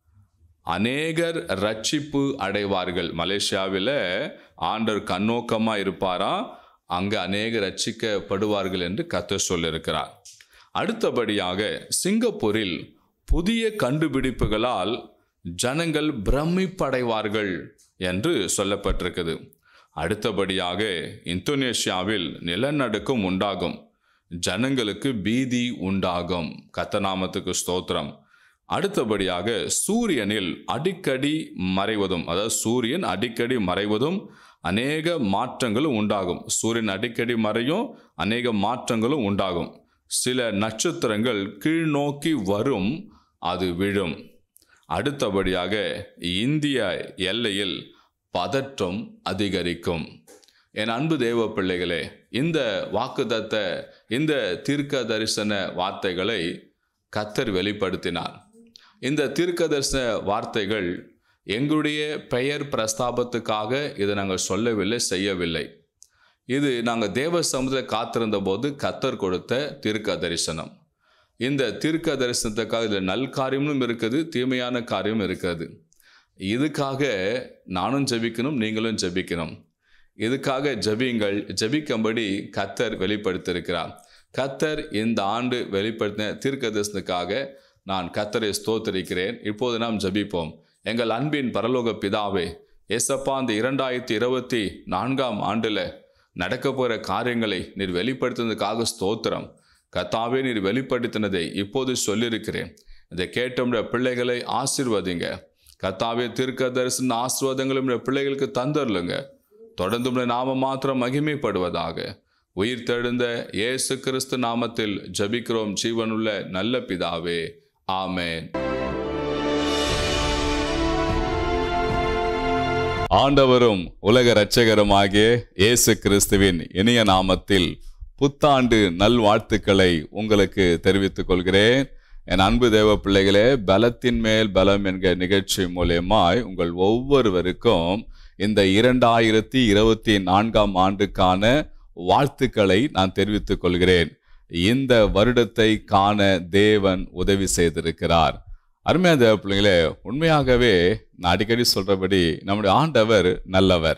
அநேகர் ரட்சிப்பு அடைவார்கள் மலேசியாவில் ஆண்டவர் கண்ணோக்கமா இருப்பாரா அங்க அநேகர் ரட்சிக்கப்படுவார்கள் என்று கர்த்தர் சொல்லியிருக்கிறார் அடுத்தபடியாக சிங்கப்பூரில் புதிய கண்டுபிடிப்புகளால் ஜனங்கள் பிரமிப்படைவார்கள் என்று சொல்லப்பட்டிருக்குது அடுத்தபடியாக இந்தோனேஷியாவில் நிலநடுக்கம் உண்டாகும் ஜனங்களுக்கு பீதி உண்டாகும் கத்தநாமத்துக்கு ஸ்தோத்திரம் அடுத்தபடியாக சூரியனில் அடிக்கடி மறைவதும் அதாவது சூரியன் அடிக்கடி மறைவதும் அநேக மாற்றங்களும் உண்டாகும் சூரியன் அடிக்கடி மறையும் அநேக மாற்றங்களும் உண்டாகும் சில நட்சத்திரங்கள் கீழ்நோக்கி வரும் அது விழும் அடுத்தபடியாக இந்திய எல்லையில் பதற்றம் அதிகரிக்கும் என் அன்பு தேவ பிள்ளைகளே இந்த வாக்குதத்த இந்த தீர்க்க தரிசன வார்த்தைகளை கத்தர் வெளிப்படுத்தினார் இந்த தீர்க்க தரிசன வார்த்தைகள் எங்களுடைய பெயர் பிரஸ்தாபத்துக்காக இதை நாங்கள் சொல்லவில்லை செய்யவில்லை இது நாங்கள் தேவ சமுதிர காத்திருந்த போது கத்தர் கொடுத்த தீர்க்க தரிசனம் இந்த தீர்க்க தரிசனத்துக்காக இதில் நல் காரியமும் இருக்குது தீமையான காரியமும் இருக்கிறது இதுக்காக நானும் ஜெபிக்கணும் நீங்களும் ஜெபிக்கணும் இதுக்காக ஜெபியுங்கள் ஜெபிக்கும்படி கத்தர் வெளிப்படுத்தியிருக்கிறார் கத்தர் இந்த ஆண்டு வெளிப்படுத்தின தீர்க்க தரிசனத்துக்காக நான் கத்தரை ஸ்தோத்தரிக்கிறேன் இப்போது நாம் ஜெபிப்போம் எங்கள் அன்பின் பரலோக பிதாவே ஏசப்பா இந்த இரண்டாயிரத்தி இருபத்தி நான்காம் ஆண்டில் நடக்க போகிற காரியங்களை நீர் வெளிப்படுத்தினதுக்காக ஸ்தோத்திரம் கத்தாவே நீர் வெளிப்படுத்தினதை இப்போது சொல்லியிருக்கிறேன் இதை கேட்ட பிள்ளைகளை ஆசிர்வதிங்க கத்தாவே தீர்க்க தரிசன ஆசீர்வாதங்களும் இந்த பிள்ளைகளுக்கு தந்தரலுங்க தொடர்ந்து உம்முடைய நாம மாத்திரம் மகிமைப்படுவதாக உயிர் தெழுந்த இயேசு கிறிஸ்து நாமத்தில் ஜபிக்கிறோம் ஜீவனுள்ள நல்ல பிதாவே ஆமென் ஆண்டவரும் உலக இரட்சகருமாகிய இயேசு கிறிஸ்துவின் இனிய நாமத்தில் புத்தாண்டு நல்வாழ்த்துக்களை உங்களுக்கு தெரிவித்துக் கொள்கிறேன் என் அன்பு தேவ பிள்ளைகளே பலத்தின் மேல் பலம் என்கிற நிகழ்ச்சி மூலியமாய் உங்கள் ஒவ்வொருவருக்கும் இந்த இரண்டாயிரத்தி இருபத்தி நான்காம் ஆண்டுக்கான வாழ்த்துக்களை நான் தெரிவித்துக் கொள்கிறேன் இந்த வருடத்தை காண தேவன் உதவி செய்திருக்கிறார் அருமையான தேவ பிள்ளைங்களே உண்மையாகவே நான் அடிக்கடி சொல்றபடி நம்முடைய ஆண்டவர் நல்லவர்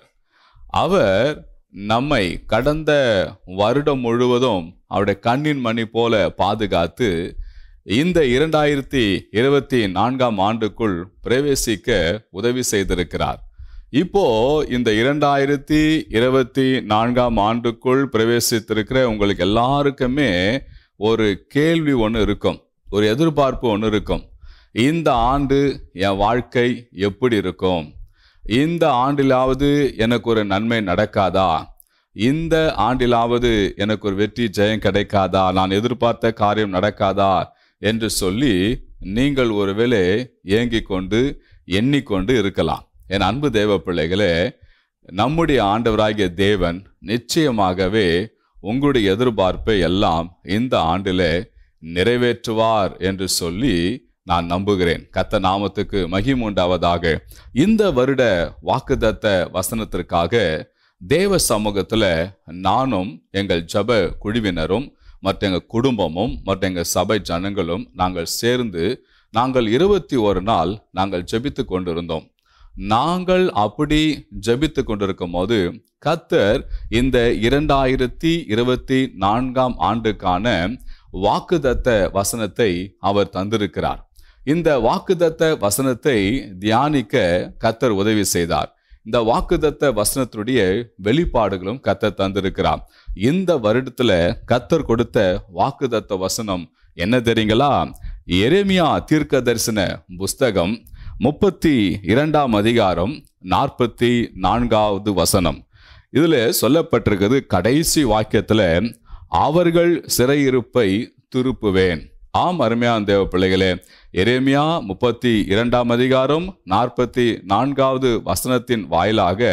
அவர் நம்மை கடந்த வருடம் முழுவதும் அவருடைய கண்ணின் மணி போல பாதுகாத்து இந்த இரண்டாயிரத்தி இருபத்தி நான்காம் ஆண்டுக்குள் பிரவேசிக்க உதவி செய்திருக்கிறார் இப்போ இந்த இரண்டாயிரத்தி இருபத்தி நான்காம் ஆண்டுக்குள் பிரவேசித்திருக்கிற உங்களுக்கு எல்லாருக்குமே ஒரு கேள்வி ஒன்று இருக்கும் ஒரு எதிர்பார்ப்பு ஒன்று இருக்கும் இந்த ஆண்டு என் வாழ்க்கை எப்படி இருக்கும் இந்த ஆண்டிலாவது எனக்கு ஒரு நன்மை நடக்காதா இந்த ஆண்டிலாவது எனக்கு ஒரு வெற்றி ஜெயம் கிடைக்காதா நான் எதிர்பார்த்த காரியம் நடக்காதா என்று சொல்லி நீங்கள் ஒருவேளை ஏங்கிக் கொண்டு எண்ணிக்கொண்டு இருக்கலாம் என் அன்பு தேவ பிள்ளைகளே நம்முடைய ஆண்டவராகிய தேவன் நிச்சயமாகவே உங்களுடைய எதிர்பார்ப்பை எல்லாம் இந்த ஆண்டிலே நிறைவேற்றுவார் என்று சொல்லி நான் நம்புகிறேன் கத்த நாமத்துக்கு மகிமுண்டாவதாக இந்த வருட வாக்குதத்த வசனத்திற்காக தேவ சமூகத்தில் நானும் எங்கள் ஜப குழுவினரும் மற்ற எங்கள் குடும்பமும் மற்ற எங்கள் சபை ஜனங்களும் நாங்கள் சேர்ந்து நாங்கள் இருபத்தி ஒரு நாள் நாங்கள் ஜெபித்து கொண்டிருந்தோம் நாங்கள் அப்படி ஜெபித்து கொண்டிருக்கும் போது கத்தர் இந்த இரண்டாயிரத்தி இருபத்தி நான்காம் ஆண்டுக்கான வாக்குதத்த வசனத்தை அவர் தந்திருக்கிறார் இந்த வாக்குதத்த வசனத்தை தியானிக்க கத்தர் உதவி செய்தார் இந்த வாக்குதத்த வசனத்துடைய வெளிப்பாடுகளும் கத்தர் தந்திருக்கிறார் இந்த வருடத்துல கத்தர் கொடுத்த வாக்குதத்த வசனம் என்ன தெரியுங்களா எரேமியா தீர்க்க தரிசன புஸ்தகம் முப்பத்தி இரண்டாம் அதிகாரம் நாற்பத்தி நான்காவது வசனம் இதுல சொல்லப்பட்டிருக்கிறது கடைசி வாக்கியத்துல அவர்கள் சிறையிருப்பை திருப்புவேன் ஆம் அருமையான தேவ பிள்ளைகளே எரேமியா முப்பத்தி இரண்டாம் அதிகாரம் நாற்பத்தி நான்காவது வசனத்தின் வாயிலாக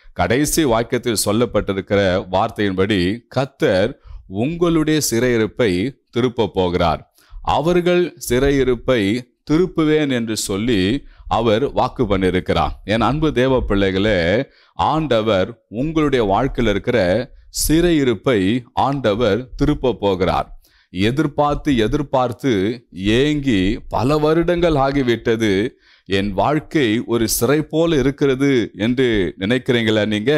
கடைசி வாக்கியத்தில் சொல்லப்பட்டிருக்கிற வார்த்தையின்படி கத்தர் உங்களுடைய சிறையிருப்பை திருப்ப போகிறார் அவர்கள் சிறையிருப்பை திருப்புவேன் என்று சொல்லி அவர் வாக்கு பண்ணியிருக்கிறார் என் அன்பு தேவ பிள்ளைகளே ஆண்டவர் உங்களுடைய வாழ்க்கையில் இருக்கிற சிறையிருப்பை ஆண்டவர் திருப்ப போகிறார் எதிர்பார்த்து எதிர்பார்த்து ஏங்கி பல வருடங்கள் ஆகிவிட்டது என் வாழ்க்கை ஒரு சிறை போல இருக்கிறது என்று நினைக்கிறீங்களா நீங்க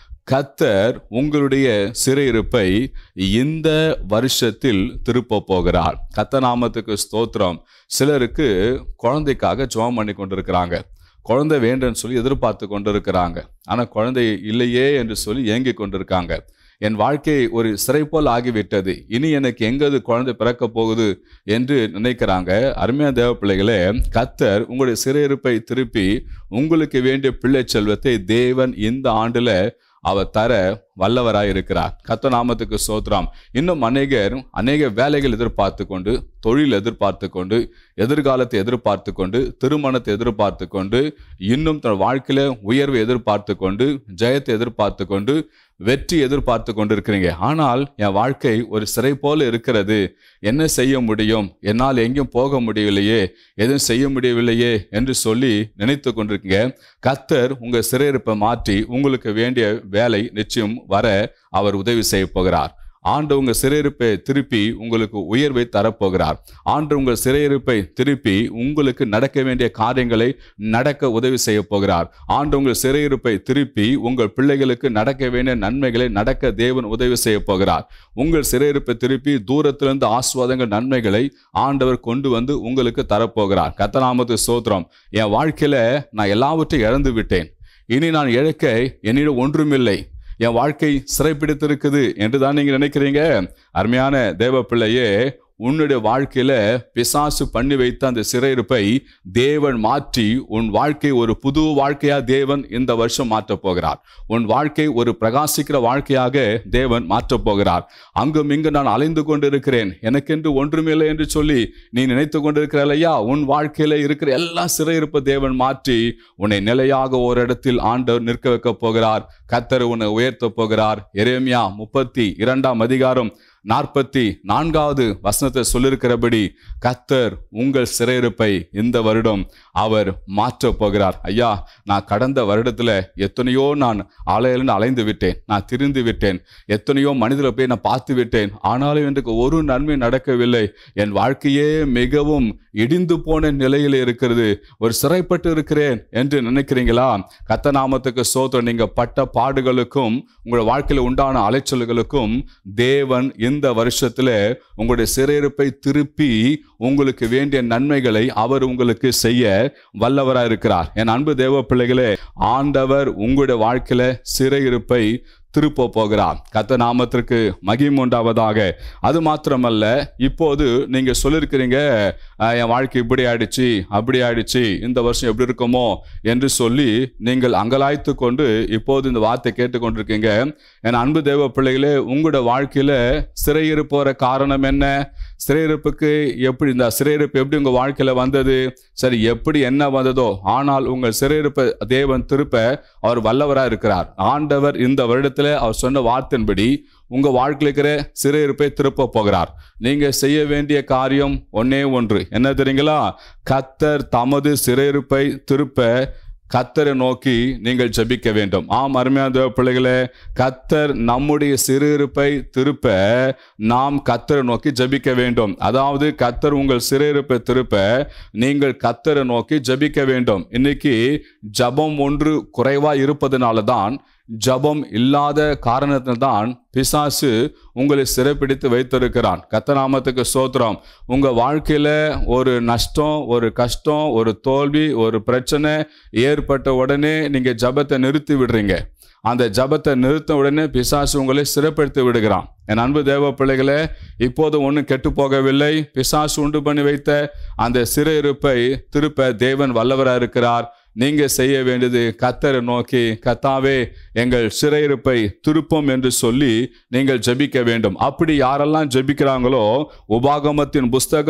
கத்தர் உங்களுடைய சிறையிருப்பை இந்த வருஷத்தில் திருப்ப போகிறார் கத்த நாமத்துக்கு ஸ்தோத்திரம் சிலருக்கு குழந்தைக்காக ஜெபம் பண்ணி கொண்டிருக்கிறாங்க குழந்தை வேண்டும்னு சொல்லி எதிர்பார்த்து கொண்டிருக்கிறாங்க ஆனால் குழந்தை இல்லையே என்று சொல்லி ஏங்கி கொண்டிருக்காங்க என் வாழ்க்கை ஒரு சிறை போல் ஆகிவிட்டது இனி எனக்கு எங்கது குழந்தை பிறக்க போகுது என்று நினைக்கிறாங்க அருமையான தேவ பிள்ளைகளே கத்தர் உங்களுடைய சிறையிருப்பை திருப்பி உங்களுக்கு வேண்டிய பிள்ளை செல்வத்தை தேவன் இந்த ஆண்டுல அவர் தர வல்லவராய் இருக்கிறார் கத்த நாமத்துக்கு சோத்ராம் இன்னும் அநேகர் அநேக வேலைகள் எதிர்பார்த்து கொண்டு தொழில் எதிர்பார்த்து கொண்டு எதிர்காலத்தை எதிர்பார்த்து கொண்டு திருமணத்தை எதிர்பார்த்து கொண்டு இன்னும் தன் வாழ்க்கையில உயர்வை எதிர்பார்த்து கொண்டு ஜெயத்தை எதிர்பார்த்து கொண்டு வெற்றி எதிர்பார்த்து கொண்டிருக்கிறீங்க ஆனால் என் வாழ்க்கை ஒரு சிறை போல இருக்கிறது என்ன செய்ய முடியும் என்னால் எங்கேயும் போக முடியவில்லையே எதுவும் செய்ய முடியவில்லையே என்று சொல்லி நினைத்து கொண்டிருக்கீங்க கத்தர் உங்க சிறையிருப்பை மாற்றி உங்களுக்கு வேண்டிய வேலை நிச்சயம் வர அவர் உதவி செய்ய போகிறார் ஆண்டு உங்க சிறையிருப்பை திருப்பி உங்களுக்கு உயர்வை தரப்போகிறார் ஆண்டு உங்கள் சிறையிருப்பை திருப்பி உங்களுக்கு நடக்க வேண்டிய காரியங்களை நடக்க உதவி செய்ய போகிறார் ஆண்டு உங்கள் சிறையிருப்பை திருப்பி உங்கள் பிள்ளைகளுக்கு நடக்க வேண்டிய நன்மைகளை நடக்க தேவன் உதவி செய்ய போகிறார் உங்கள் சிறையிருப்பை திருப்பி தூரத்திலிருந்து ஆஸ்வாதங்கள் நன்மைகளை ஆண்டவர் கொண்டு வந்து உங்களுக்கு தரப்போகிறார் கத்தநாமத்து சோத்திரம் என் வாழ்க்கையில நான் எல்லாவற்றையும் இழந்து விட்டேன் இனி நான் இழக்க என்னிடம் ஒன்றுமில்லை என் வாழ்க்கை சிறைப்பிடித்திருக்குது என்று தான் நீங்க நினைக்கிறீங்க அருமையான தேவ பிள்ளையே உன்னுடைய வாழ்க்கையில பிசாசு பண்ணி வைத்த அந்த சிறையிருப்பை தேவன் மாற்றி உன் வாழ்க்கை ஒரு புது வாழ்க்கையா தேவன் இந்த வருஷம் மாற்றப் போகிறார் உன் வாழ்க்கை ஒரு பிரகாசிக்கிற வாழ்க்கையாக தேவன் மாற்றப் போகிறார் அங்கும் இங்கு நான் அலைந்து கொண்டிருக்கிறேன் எனக்கென்று ஒன்றுமில்லை என்று சொல்லி நீ நினைத்து கொண்டிருக்கிறாயா உன் வாழ்க்கையில இருக்கிற எல்லா சிறையிருப்பை தேவன் மாற்றி உன்னை நிலையாக ஒரு இடத்தில் ஆண்டவர் நிற்க வைக்க போகிறார் கத்தர் உன்னை உயர்த்த போகிறார் எரேமியா முப்பத்தி இரண்டாம் அதிகாரம் நாற்பத்தி நான்காவது வசனத்தை சொல்லிருக்கிறபடி கத்தர் உங்கள் சிறையிருப்பை இந்த வருடம் அவர் மாற்றப் போகிறார் ஐயா நான் கடந்த வருடத்துல எத்தனையோ நான் அலையிலிருந்து அலைந்து விட்டேன் நான் திரிந்து விட்டேன் எத்தனையோ மனிதரை போய் நான் பார்த்து விட்டேன் ஆனாலும் எனக்கு ஒரு நன்மை நடக்கவில்லை என் வாழ்க்கையே மிகவும் இடிந்து போன நிலையில் இருக்கிறது ஒரு சிறைப்பட்டு இருக்கிறேன் என்று நினைக்கிறீங்களா கத்த நாமத்துக்கு சோத்திரம் நீங்க பட்ட பாடுகளுக்கும் உங்களோட வாழ்க்கையில் உண்டான அலைச்சல்களுக்கும் தேவன் இந்த வருஷத்துல உங்களுடைய சிறையிருப்பை திருப்பி உங்களுக்கு வேண்டிய நன்மைகளை அவர் உங்களுக்கு செய்ய வல்லவராக இருக்கிறார் என் அன்பு தேவ பிள்ளைகளே ஆண்டவர் உங்களுடைய வாழ்க்கையில சிறையிருப்பை திருப்ப போகிறார் கத்த நாமத்திற்கு மகிம் உண்டாவதாக அது மாத்திரமல்ல இப்போது நீங்க சொல்லியிருக்கிறீங்க "அஹ், என் வாழ்க்கை இப்படி ஆயிடுச்சு அப்படி ஆயிடுச்சு இந்த வருஷம் எப்படி இருக்குமோ என்று சொல்லி நீங்கள் அங்கலாய்த்து கொண்டு இப்போது இந்த வார்த்தை கேட்டுக்கொண்டிருக்கீங்க என் அன்பு தேவ பிள்ளைகளே உங்களோட வாழ்க்கையில சிறையிருப்போற காரணம் என்ன சிறையிருப்புக்கு எப்படி இந்த சிறையிருப்பு எப்படி உங்க வாழ்க்கையில வந்தது சரி எப்படி என்ன வந்ததோ ஆனால் உங்கள் சிறையிருப்பை தேவன் திருப்ப அவர் வல்லவரா இருக்கிறார் ஆண்டவர் இந்த வருடத்துல அவர் சொன்ன வார்த்தையின்படி உங்க வாழ்க்கையில் இருக்கிற சிறையிருப்பை திருப்ப போகிறார் நீங்க செய்ய வேண்டிய காரியம் ஒன்னே ஒன்று என்ன தெரியுங்களா கத்தர் தமது சிறையிருப்பை திருப்ப கத்தரை நோக்கி நீங்கள் ஜெபிக்க வேண்டும் ஆம் அருமையான தேவ பிள்ளைகளே கத்தர் நம்முடைய சிறையிருப்பை திருப்ப நாம் கத்தரை நோக்கி ஜெபிக்க வேண்டும் அதாவது கத்தர் உங்கள் சிறையிருப்பை திருப்ப நீங்கள் கத்தரை நோக்கி ஜெபிக்க வேண்டும் இன்னைக்கு ஜபம் ஒன்று குறைவா இருப்பதனால தான் ஜபம் இல்லாத காரணத்தில்தான் பிசாசு உங்களை சிறைப்பிடித்து வைத்திருக்கிறான் கத்தநாமத்துக்கு சோத்திரம் உங்க வாழ்க்கையில ஒரு நஷ்டம் ஒரு கஷ்டம் ஒரு தோல்வி ஒரு பிரச்சனை ஏற்பட்ட உடனே நீங்க ஜபத்தை நிறுத்தி விடுறீங்க அந்த ஜபத்தை நிறுத்த உடனே பிசாசு உங்களை சிறைப்படுத்தி விடுகிறான் என் அன்பு தேவ பிள்ளைகளே இப்போது ஒன்றும் கெட்டு போகவில்லை பிசாசு உண்டு பண்ணி வைத்த அந்த சிறையிருப்பை திருப்ப தேவன் வல்லவராக இருக்கிறார் நீங்க செய்ய வேண்டியது கத்தரை நோக்கி கத்தாவே எங்கள் சிறையிருப்பை திருப்பம் என்று சொல்லி நீங்கள் ஜெபிக்க வேண்டும் அப்படி யாரெல்லாம் ஜெபிக்கிறாங்களோ உபாகமத்தின் புஸ்தகம்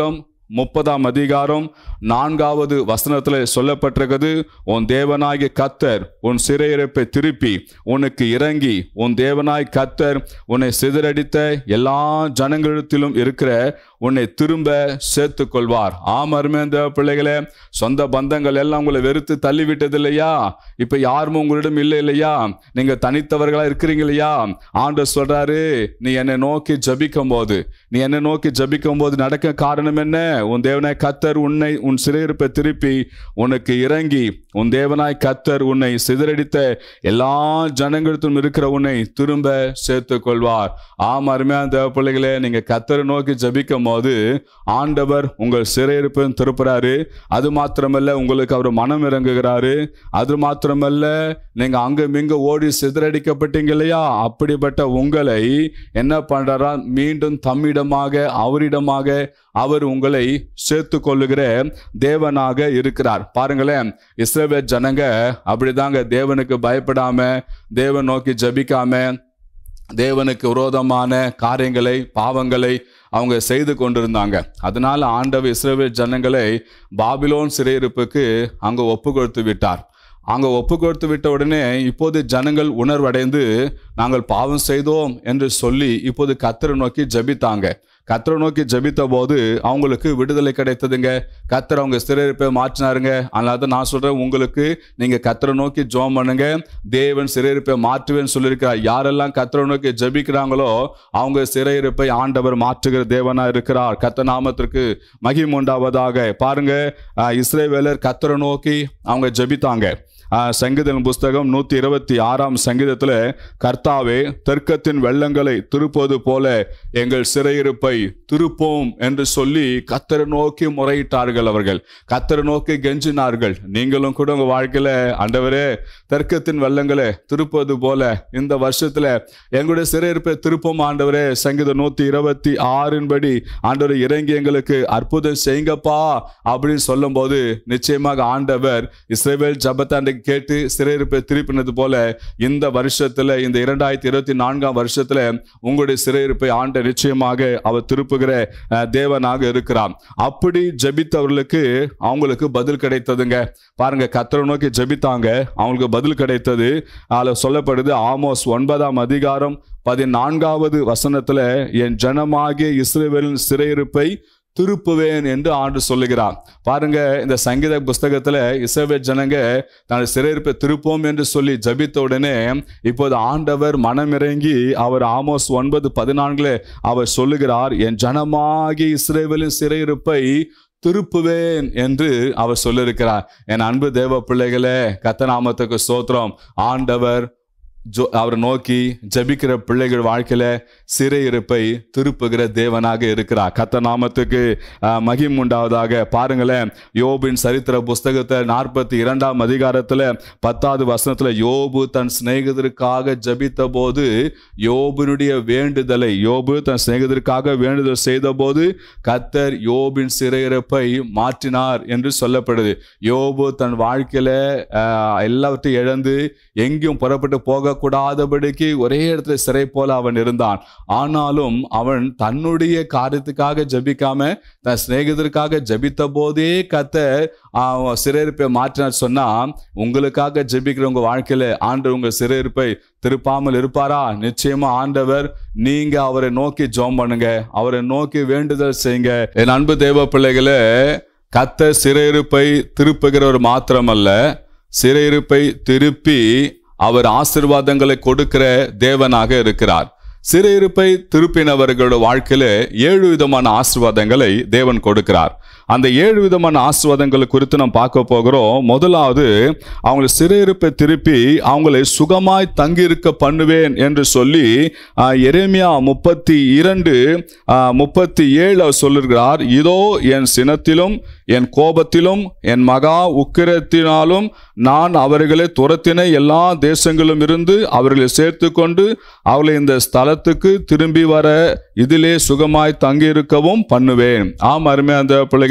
முப்பதாம் அதிகாரம் நான்காவது வசனத்துல சொல்லப்பட்டிருக்கிறது உன் தேவனாகிய கத்தர் உன் சிறையிருப்பை திருப்பி உனக்கு இறங்கி உன் தேவனாய் கத்தர் உன்னை சிதறடித்த எல்லா ஜனங்களிடத்திலும் இருக்கிற உன்னை திரும்ப சேர்த்து கொள்வார் ஆம் அருமையான தேவ பிள்ளைகளே சொந்த பந்தங்கள் எல்லாம் உங்களை வெறுத்து தள்ளி விட்டது இல்லையா இப்ப யாரும் உங்களிடம் இல்லை இல்லையா நீங்க தனித்தவர்களா இருக்கிறீங்க இல்லையா ஆண்டு சொல்றாரு நீ என்னை நோக்கி ஜபிக்கும் போது நீ என்னை நோக்கி ஜபிக்கும் போது நடக்க காரணம் என்ன உன் தேவனாய் கத்தர் உன்னை உன் சிறையிருப்பை திருப்பி உனக்கு இறங்கி உன் தேவனாய் கத்தர் உன்னை சிதறடித்த எல்லா ஜனங்களிடத்திலும் இருக்கிற உன்னை திரும்ப சேர்த்து கொள்வார் ஆம் அருமையான தேவ பிள்ளைகளே நீங்க கத்தரை நோக்கி ஜபிக்கும் போது ஆண்டவர் உங்கள் சிறையிருப்பையும் திருப்புறாரு அது மாத்திரமல்ல உங்களுக்கு அவர் மனம் இறங்குகிறாரு அது மாத்திரமல்ல நீங்க அங்கும் இங்க ஓடி சிதறடிக்கப்பட்டீங்க இல்லையா அப்படிப்பட்ட உங்களை என்ன பண்றாரா மீண்டும் தம்மிடமாக அவரிடமாக அவர் உங்களை சேர்த்து கொள்ளுகிற தேவனாக இருக்கிறார் பாருங்களேன் இஸ்ரவேல் ஜனங்க அப்படிதாங்க தேவனுக்கு பயப்படாம தேவன் நோக்கி ஜபிக்காம தேவனுக்கு விரோதமான காரியங்களை பாவங்களை அவங்க செய்து கொண்டிருந்தாங்க அதனால ஆண்டவர் இஸ்ரவேல் ஜனங்களை பாபிலோன் சிறையிருப்புக்கு அங்க ஒப்பு கொடுத்து விட்டார் அங்க ஒப்பு கொடுத்து விட்ட உடனே இப்போது ஜனங்கள் உணர்வடைந்து நாங்கள் பாவம் செய்தோம் என்று சொல்லி இப்போது கத்தரை நோக்கி ஜபித்தாங்க கத்தரை நோக்கி ஜபித்த போது அவங்களுக்கு விடுதலை கிடைத்ததுங்க கத்தர் அவங்க சிறையிருப்பை மாற்றினாருங்க அதனால தான் நான் சொல்றேன் உங்களுக்கு நீங்க கத்தரை நோக்கி ஜோம் பண்ணுங்க தேவன் சிறையிருப்பை மாற்றுவேன்னு சொல்லியிருக்கிறார் யாரெல்லாம் கத்தரை நோக்கி ஜபிக்கிறாங்களோ அவங்க சிறையிருப்பை ஆண்டவர் மாற்றுகிற தேவனா இருக்கிறார் கத்த நாமத்திற்கு மகிமை உண்டாவதாக பாருங்க அஹ், இஸ்ரவேலர் கத்தரை நோக்கி அவங்க ஜபித்தாங்க ஆஹ், சங்கீதம் புஸ்தகம் நூத்தி இருபத்தி ஆறாம் சங்கீதத்துல கர்த்தாவே தெற்கத்தின் வெள்ளங்களை திருப்பது போல எங்கள் சிறையிருப்பை திருப்போம் என்று சொல்லி கத்தரை நோக்கி முறையிட்டார்கள் அவர்கள் கத்தரை நோக்கி கெஞ்சினார்கள் நீங்களும் கூட உங்க வாழ்க்கையில ஆண்டவரே தெற்கத்தின் வெள்ளங்களை திருப்பது போல இந்த வருஷத்துல எங்களுடைய சிறையிருப்பை திருப்போம் ஆண்டவரே சங்கீதம் நூத்தி இருபத்தி ஆறின் படி ஆண்டவரை இறங்கி எங்களுக்கு அற்புதம் செய்யுங்கப்பா அப்படின்னு சொல்லும்போது நிச்சயமாக ஆண்டவர் இஸ்ரேவேல் ஜபத்தை அன்றைக்கு கேட்டு சிறையிருப்பை திருப்பினது போல இந்த வருஷத்துல இந்த இரண்டாயிரத்தி இருபத்தி நான்காம் வருஷத்துல உங்களுடைய சிறையிருப்பை ஆண்ட நிச்சயமாக அவர் திருப்புகிற அஹ், தேவனாக இருக்கிறார் அப்படி ஜெபித்தவர்களுக்கு அவங்களுக்கு பதில் கிடைத்ததுங்க பாருங்க கத்தரை நோக்கி ஜெபித்தாங்க அவங்களுக்கு பதில் கிடைத்தது அதில் சொல்லப்படுது ஆமோஸ் ஒன்பதாம் அதிகாரம் பதினான்காவது வசனத்துல என் ஜனமாகிய இஸ்ரேவேலின் சிறையிருப்பை திருப்புவேன் என்று ஆண்டு சொல்லுகிறார் பாருங்க இந்த சங்கீத புஸ்தகத்துல இஸ்ரவேல் ஜனங்க தனது சிறையிருப்பை திருப்போம் என்று சொல்லி ஜபித்த உடனே இப்போது ஆண்டவர் மனமிறங்கி அவர் ஆமோஸ் ஒன்பது பதினான்குல அவர் சொல்லுகிறார் என் ஜனமாகி இஸ்ரேவேலின் சிறையிருப்பை திருப்புவேன் என்று அவர் சொல்லியிருக்கிறார் என் அன்பு தேவ பிள்ளைகளே கத்தநாமத்துக்கு ஸ்தோத்திரம் ஆண்டவர் ஜோ அவரை நோக்கி ஜபிக்கிற பிள்ளைகள் வாழ்க்கையில சிறையிருப்பை திருப்புகிற தேவனாக இருக்கிறார் கத்த நாமத்துக்கு ஆஹ், மகிமை உண்டாவதாக பாருங்களேன் யோபின் சரித்திர புஸ்தகத்தை நாற்பத்தி இரண்டாம் அதிகாரத்துல பத்தாவது வசனத்துல யோபு தன் சிநேகிதருக்காக ஜபித்த போது யோபுனுடைய வேண்டுதலை யோபு தன் சிநேகிதருக்காக வேண்டுதல் செய்த போது கத்தர் யோபின் சிறையிருப்பை மாற்றினார் என்று சொல்லப்படுது யோபு தன் வாழ்க்கையில ஆஹ், எல்லாவற்றையும் இழந்து எங்கேயும் புறப்பட்டு போகக்கூடாதபடிக்கு ஒரே இடத்துல சிறை போல அவன் இருந்தான் ஆனாலும் அவன் தன்னுடைய காரியத்துக்காக ஜபிக்காம தன் சிநேகிதருக்காக ஜபித்த போதே கத்த சிறையிருப்பை மாற்றினார் சொன்னா உங்களுக்காக ஜெபிக்கிற உங்க வாழ்க்கையில ஆண்டு உங்க சிறையிருப்பை திருப்பாமல் இருப்பாரா நிச்சயமா ஆண்டவர் நீங்க அவரை நோக்கி ஜோம் பண்ணுங்க அவரை நோக்கி வேண்டுதல் செய்யுங்க என் அன்பு தேவ பிள்ளைகளே கத்த சிறையிருப்பை திருப்புகிறவர் மாத்திரமல்ல சிறையிருப்பை திருப்பி அவர் ஆசிர்வாதங்களை கொடுக்கிற தேவனாக இருக்கிறார் சிறையிருப்பை திருப்பினவர்களோட வாழ்க்கையில ஏழு விதமான ஆசிர்வாதங்களை தேவன் கொடுக்கிறார் அந்த ஏழு விதமான ஆசிர்வாதங்களை குறித்து நாம் பார்க்க போகிறோம் முதலாவது அவங்களை சிறையிருப்பை திருப்பி அவங்களை சுகமாய் தங்கியிருக்க பண்ணுவேன் என்று சொல்லி ஆஹ், எரேமியா முப்பத்தி இரண்டு ஆஹ், முப்பத்தி ஏழு அவர் சொல்லுகிறார் இதோ என் சினத்திலும் என் கோபத்திலும் என் மகா உக்கிரத்தினாலும் நான் அவர்களை துரத்தின எல்லா தேசங்களும் இருந்து அவர்களை சேர்த்து கொண்டு அவர்களை இந்த ஸ்தலத்துக்கு திரும்பி வர இதிலே சுகமாய் தங்கியிருக்கவும் பண்ணுவேன் ஆம் அருமை அந்த பிள்ளைகளே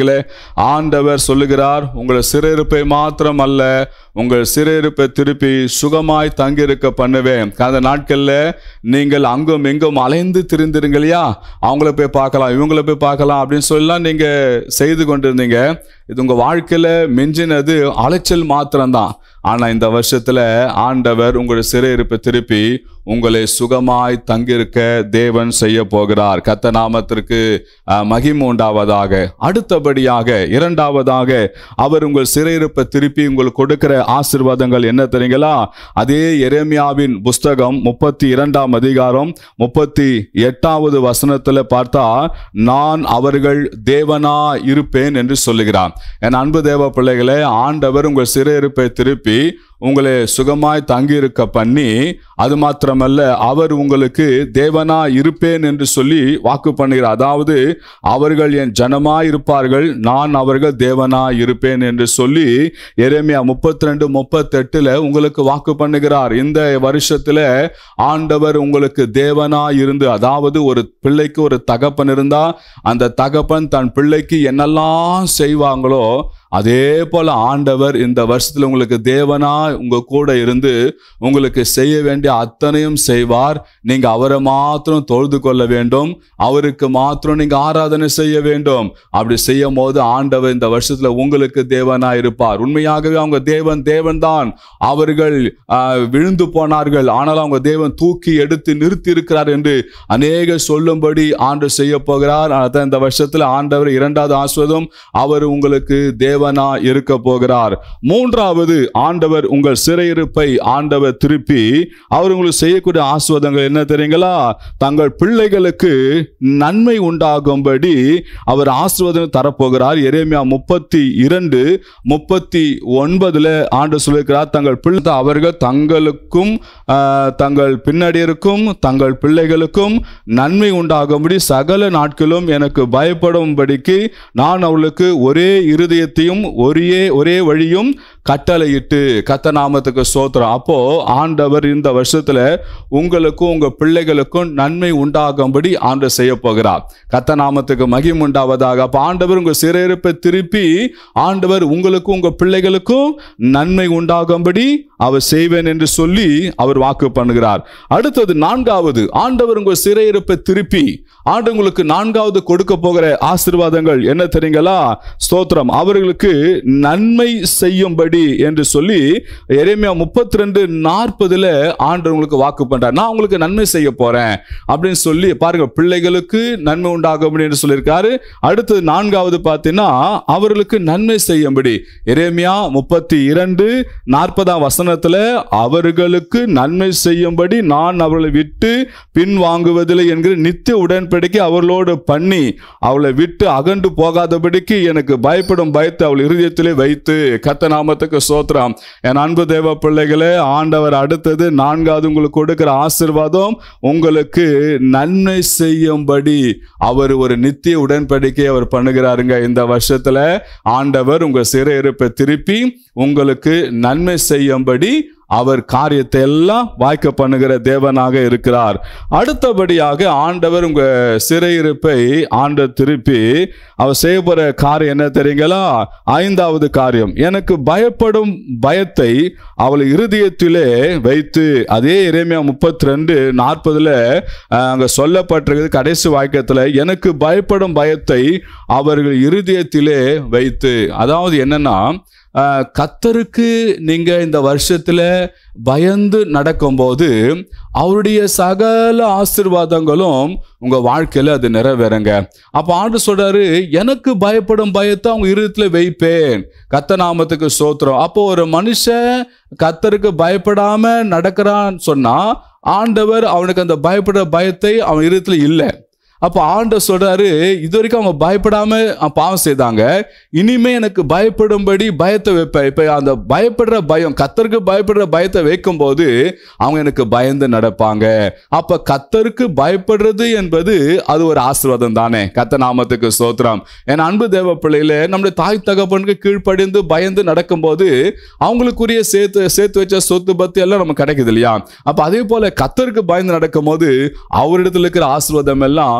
பிள்ளைகளே ஆண்டவர் சொல்லுகிறார் உங்கள் சிறையிருப்பை மாத்திரம் அல்ல உங்கள் சிறையிருப்பை திருப்பி சுகமாய் தங்கியிருக்க பண்ணுவேன் அந்த நாட்கள்ல நீங்கள் அங்கும் இங்கும் அலைந்து திரிந்திருங்க இல்லையா அவங்கள போய் பார்க்கலாம் இவங்கள போய் பார்க்கலாம் அப்படின்னு சொல்லலாம் நீங்க செய்து கொண்டிருந்தீங்க இது உங்க வாழ்க்கையில மிஞ்சினது அலைச்சல் மாத்திரம்தான் ஆனா இந்த வருஷத்துல ஆண்டவர் உங்களுடைய சிறையிருப்பை திருப்பி உங்களை சுகமாய் தங்கியிருக்க தேவன் செய்ய போகிறார் கத்த நாமத்திற்கு அஹ், மகிமை உண்டாவதாக அடுத்தபடியாக இரண்டாவதாக அவர் உங்கள் சிறையிருப்பை திருப்பி உங்களுக்கு கொடுக்கிற ஆசீர்வாதங்கள் என்ன தெரியுங்களா அதே எரேமியாவின் புஸ்தகம் முப்பத்தி இரண்டாம் அதிகாரம் முப்பத்தி எட்டாவது வசனத்துல பார்த்தா நான் அவர்கள் தேவனா இருப்பேன் என்று சொல்லுகிறான் என் அன்பு தேவ பிள்ளைகளே ஆண்டவர் உங்கள் சிறையிருப்பை திருப்பி உங்களை சுகமாய் தங்கியிருக்க பண்ணி அது மாத்திரமல்ல அவர் உங்களுக்கு தேவனா இருப்பேன் என்று சொல்லி வாக்கு பண்ணுகிறார் அதாவது அவர்கள் என் ஜனமாய் இருப்பார்கள் நான் அவர்கள் தேவனா இருப்பேன் என்று சொல்லி எரேமியா முப்பத்தி ரெண்டு முப்பத்தெட்டுல உங்களுக்கு வாக்கு பண்ணுகிறார் இந்த வருஷத்துல ஆண்டவர் உங்களுக்கு தேவனா இருந்து அதாவது ஒரு பிள்ளைக்கு ஒரு தகப்பன் இருந்தா அந்த தகப்பன் தன் பிள்ளைக்கு என்னெல்லாம் செய்வாங்களோ அதே போல ஆண்டவர் இந்த வருஷத்துல உங்களுக்கு தேவனா உங்க கூட இருந்து உங்களுக்கு செய்ய வேண்டிய அத்தனையும் செய்வார் நீங்க அவரை மாத்திரம் தொழுது கொள்ள வேண்டும் அவருக்கு மாத்திரம் நீங்க ஆராதனை செய்ய வேண்டும் அப்படி செய்யும் போது ஆண்டவர் இந்த வருஷத்துல உங்களுக்கு தேவனா இருப்பார் உண்மையாகவே அவங்க தேவன் தேவன் தான் அவர்கள் ஆஹ், விழுந்து போனார்கள் ஆனால் அவங்க தேவன் தூக்கி எடுத்து நிறுத்தி இருக்கிறார் என்று அநேக சொல்லும்படி ஆண்டு செய்ய போகிறார் அதான் இந்த வருஷத்துல ஆண்டவர் இரண்டாவது ஆஸ்வதம் அவர் உங்களுக்கு தேவனா இருக்க போகிறார் மூன்றாவது ஆண்டவர் உங்கள் சிறையிருப்பை ஆண்டவர் திருப்பி அவர் உங்களுக்கு செய்யக்கூடிய ஆஸ்வாதங்கள் என்ன தெரியுங்களா தங்கள் பிள்ளைகளுக்கு நன்மை உண்டாகும்படி அவர் ஆசீர்வாதம் தரப்போகிறார் எரேமியா முப்பத்தி இரண்டு முப்பத்தி ஒன்பதுல ஆண்டு சொல்லியிருக்கிறார் தங்கள் பிள்ளை அவர்கள் தங்களுக்கும் ஆஹ், தங்கள் பின்னடியருக்கும் தங்கள் பிள்ளைகளுக்கும் நன்மை உண்டாகும்படி சகல நாட்களும் எனக்கு பயப்படும்படிக்கு நான் அவளுக்கு ஒரே இருதயத்தையும் ஒரே ஒரே வழியும் கட்டளையிட்டு கத்த நாமத்துக்கு சோத்திரம் அப்போ ஆண்டவர் இந்த வருஷத்துல உங்களுக்கும் உங்க பிள்ளைகளுக்கும் நன்மை உண்டாகும்படி ஆண்டு செய்ய போகிறார் கத்த நாமத்துக்கு மகிம் உண்டாவதாக அப்ப ஆண்டவர் உங்க சிறையிருப்பை திருப்பி ஆண்டவர் உங்களுக்கும் உங்க பிள்ளைகளுக்கும் நன்மை உண்டாகும்படி அவர் செய்வேன் என்று சொல்லி அவர் வாக்கு பண்ணுகிறார் அடுத்தது நான்காவது ஆண்டவர் உங்க சிறையிருப்பை திருப்பி ஆண்டு உங்களுக்கு நான்காவது கொடுக்க போகிற ஆசீர்வாதங்கள் என்ன தெரியுங்களா ஸ்தோத்திரம் அவர்களுக்கு நன்மை செய்யும்படி என்று சொல்லி எரேமியா முப்பத்தி ரெண்டு நாற்பதுல ஆண்டு உங்களுக்கு வாக்கு பண்றார் நான் உங்களுக்கு நன்மை செய்ய போறேன் அப்படின்னு சொல்லி பாருங்க பிள்ளைகளுக்கு நன்மை உண்டாகும்படி என்று சொல்லியிருக்காரு அடுத்தது நான்காவது பார்த்தீங்கன்னா அவர்களுக்கு நன்மை செய்யும்படி எரேமியா முப்பத்தி இரண்டு நாற்பதாம் வசனத்துல அவர்களுக்கு நன்மை செய்யும்படி நான் அவர்களை விட்டு பின் வாங்குவதில்லை என்கிற நித்திய உடன்படிக்கை அவர்களோடு பண்ணி அவளை விட்டு அகண்டு போகாதபடிக்கு எனக்கு பயப்படும் பயத்தை அவள் இருதயத்திலே வைத்து கத்த நாமத்துக்கு சோத்திரம் என் அன்பு தேவ பிள்ளைகளே ஆண்டவர் அடுத்தது நான்காவது உங்களுக்கு கொடுக்கிற ஆசீர்வாதம் உங்களுக்கு நன்மை செய்யும்படி அவர் ஒரு நித்திய உடன்படிக்கை அவர் பண்ணுகிறாருங்க இந்த வருஷத்துல ஆண்டவர் உங்க சிறையிருப்பை திருப்பி உங்களுக்கு நன்மை செய்யும்படி அவர் காரியத்தை எல்லாம் வாய்க்க பண்ணுகிற தேவனாக இருக்கிறார் அடுத்தபடியாக ஆண்டவர் உங்க சிறையிருப்பை ஆண்ட திருப்பி அவர் செய்ய போற காரியம் என்ன தெரியுங்களா ஐந்தாவது காரியம் எனக்கு பயப்படும் பயத்தை அவள் இருதயத்திலே வைத்து அதே இறைமையா முப்பத்தி ரெண்டு நாற்பதுல அங்க சொல்லப்பட்டிருக்கிறது கடைசி வாக்கியத்துல எனக்கு பயப்படும் பயத்தை அவர்கள் இருதயத்திலே வைத்து அதாவது என்னன்னா ஆஹ், கத்தருக்கு நீங்க இந்த வருஷத்துல பயந்து நடக்கும்போது அவருடைய சகல ஆசீர்வாதங்களும் உங்க வாழ்க்கையில அது நிறைவேறுங்க அப்ப ஆண்டு சொல்றாரு எனக்கு பயப்படும் பயத்தை அவங்க இருதயத்துல வைப்பேன் கத்த நாமத்துக்கு சோத்திரம் அப்போ ஒரு மனுஷன் கத்தருக்கு பயப்படாம நடக்கிறான்னு சொன்னா ஆண்டவர் அவனுக்கு அந்த பயப்படுற பயத்தை அவன் இருதயத்துல இல்லை அப்போ ஆண்டவர் சொல்றாரு இது வரைக்கும் அவங்க பயப்படாம அஹ், பாவம் செய்தாங்க இனிமே எனக்கு பயப்படும்படி பயத்தை வைப்பேன் இப்ப அந்த பயப்படுற பயம் கத்தருக்கு பயப்படுற பயத்தை வைக்கும் போது அவங்க எனக்கு பயந்து நடப்பாங்க அப்ப கத்தருக்கு பயப்படுறது என்பது அது ஒரு ஆசீர்வாதம் தானே கத்த நாமத்துக்கு சோத்திரம் என் அன்பு தேவ பிள்ளையில நம்முடைய தாய் தகப்பனுக்கு கீழ்ப்படிந்து பயந்து நடக்கும்போது அவங்களுக்குரிய சேர்த்து சேர்த்து வச்ச சொத்து பத்தி எல்லாம் நமக்கு கிடைக்குது இல்லையா அப்ப அதே போல கத்தருக்கு பயந்து நடக்கும்போது அவரிடத்துல இருக்கிற ஆசீர்வாதம் எல்லாம்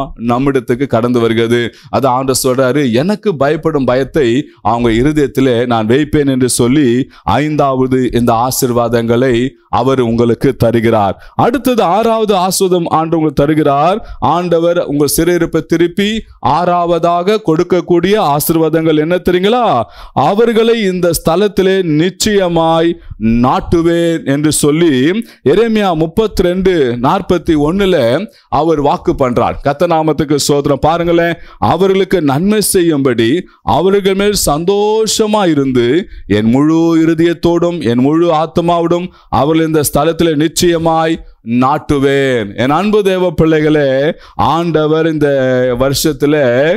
நம்மிடத்துக்கு கடந்து வருகிறது அது ஆண்டவர் சொல்றாரு எனக்கு பயப்படும் பயத்தை அவங்க இருதயத்திலே நான் வைப்பேன் என்று சொல்லி ஐந்தாவது இந்த ஆசிர்வாதங்களை அவர் உங்களுக்கு தருகிறார் அடுத்தது ஆறாவது ஆஸ்வதம் ஆண்டு உங்களுக்கு தருகிறார் ஆண்டவர் உங்கள் சிறையிருப்பை திருப்பி ஆறாவதாக கொடுக்கக்கூடிய ஆசீர்வாதங்கள் என்ன தெரியுங்களா அவர்களை இந்த ஸ்தலத்திலே நிச்சயமாய் நாட்டுவேன் என்று சொல்லி எரேமியா முப்பத்தி ரெண்டு நாற்பத்தி ஒண்ணுல அவர் வாக்கு பண்றார் கத்தநாமத்துக்கு சோதனம் பாருங்களேன் அவர்களுக்கு நன்மை செய்யும்படி அவர்கள் மேல் சந்தோஷமா இருந்து என் முழு இருதயத்தோடும் என் முழு ஆத்மாவோடும் அவர்கள் இந்த ஸ்தலத்தில் நிச்சயமாய் நாட்டுவேன் என் அன்பு தேவ பிள்ளைகளே ஆண்டவர் இந்த வருஷத்துல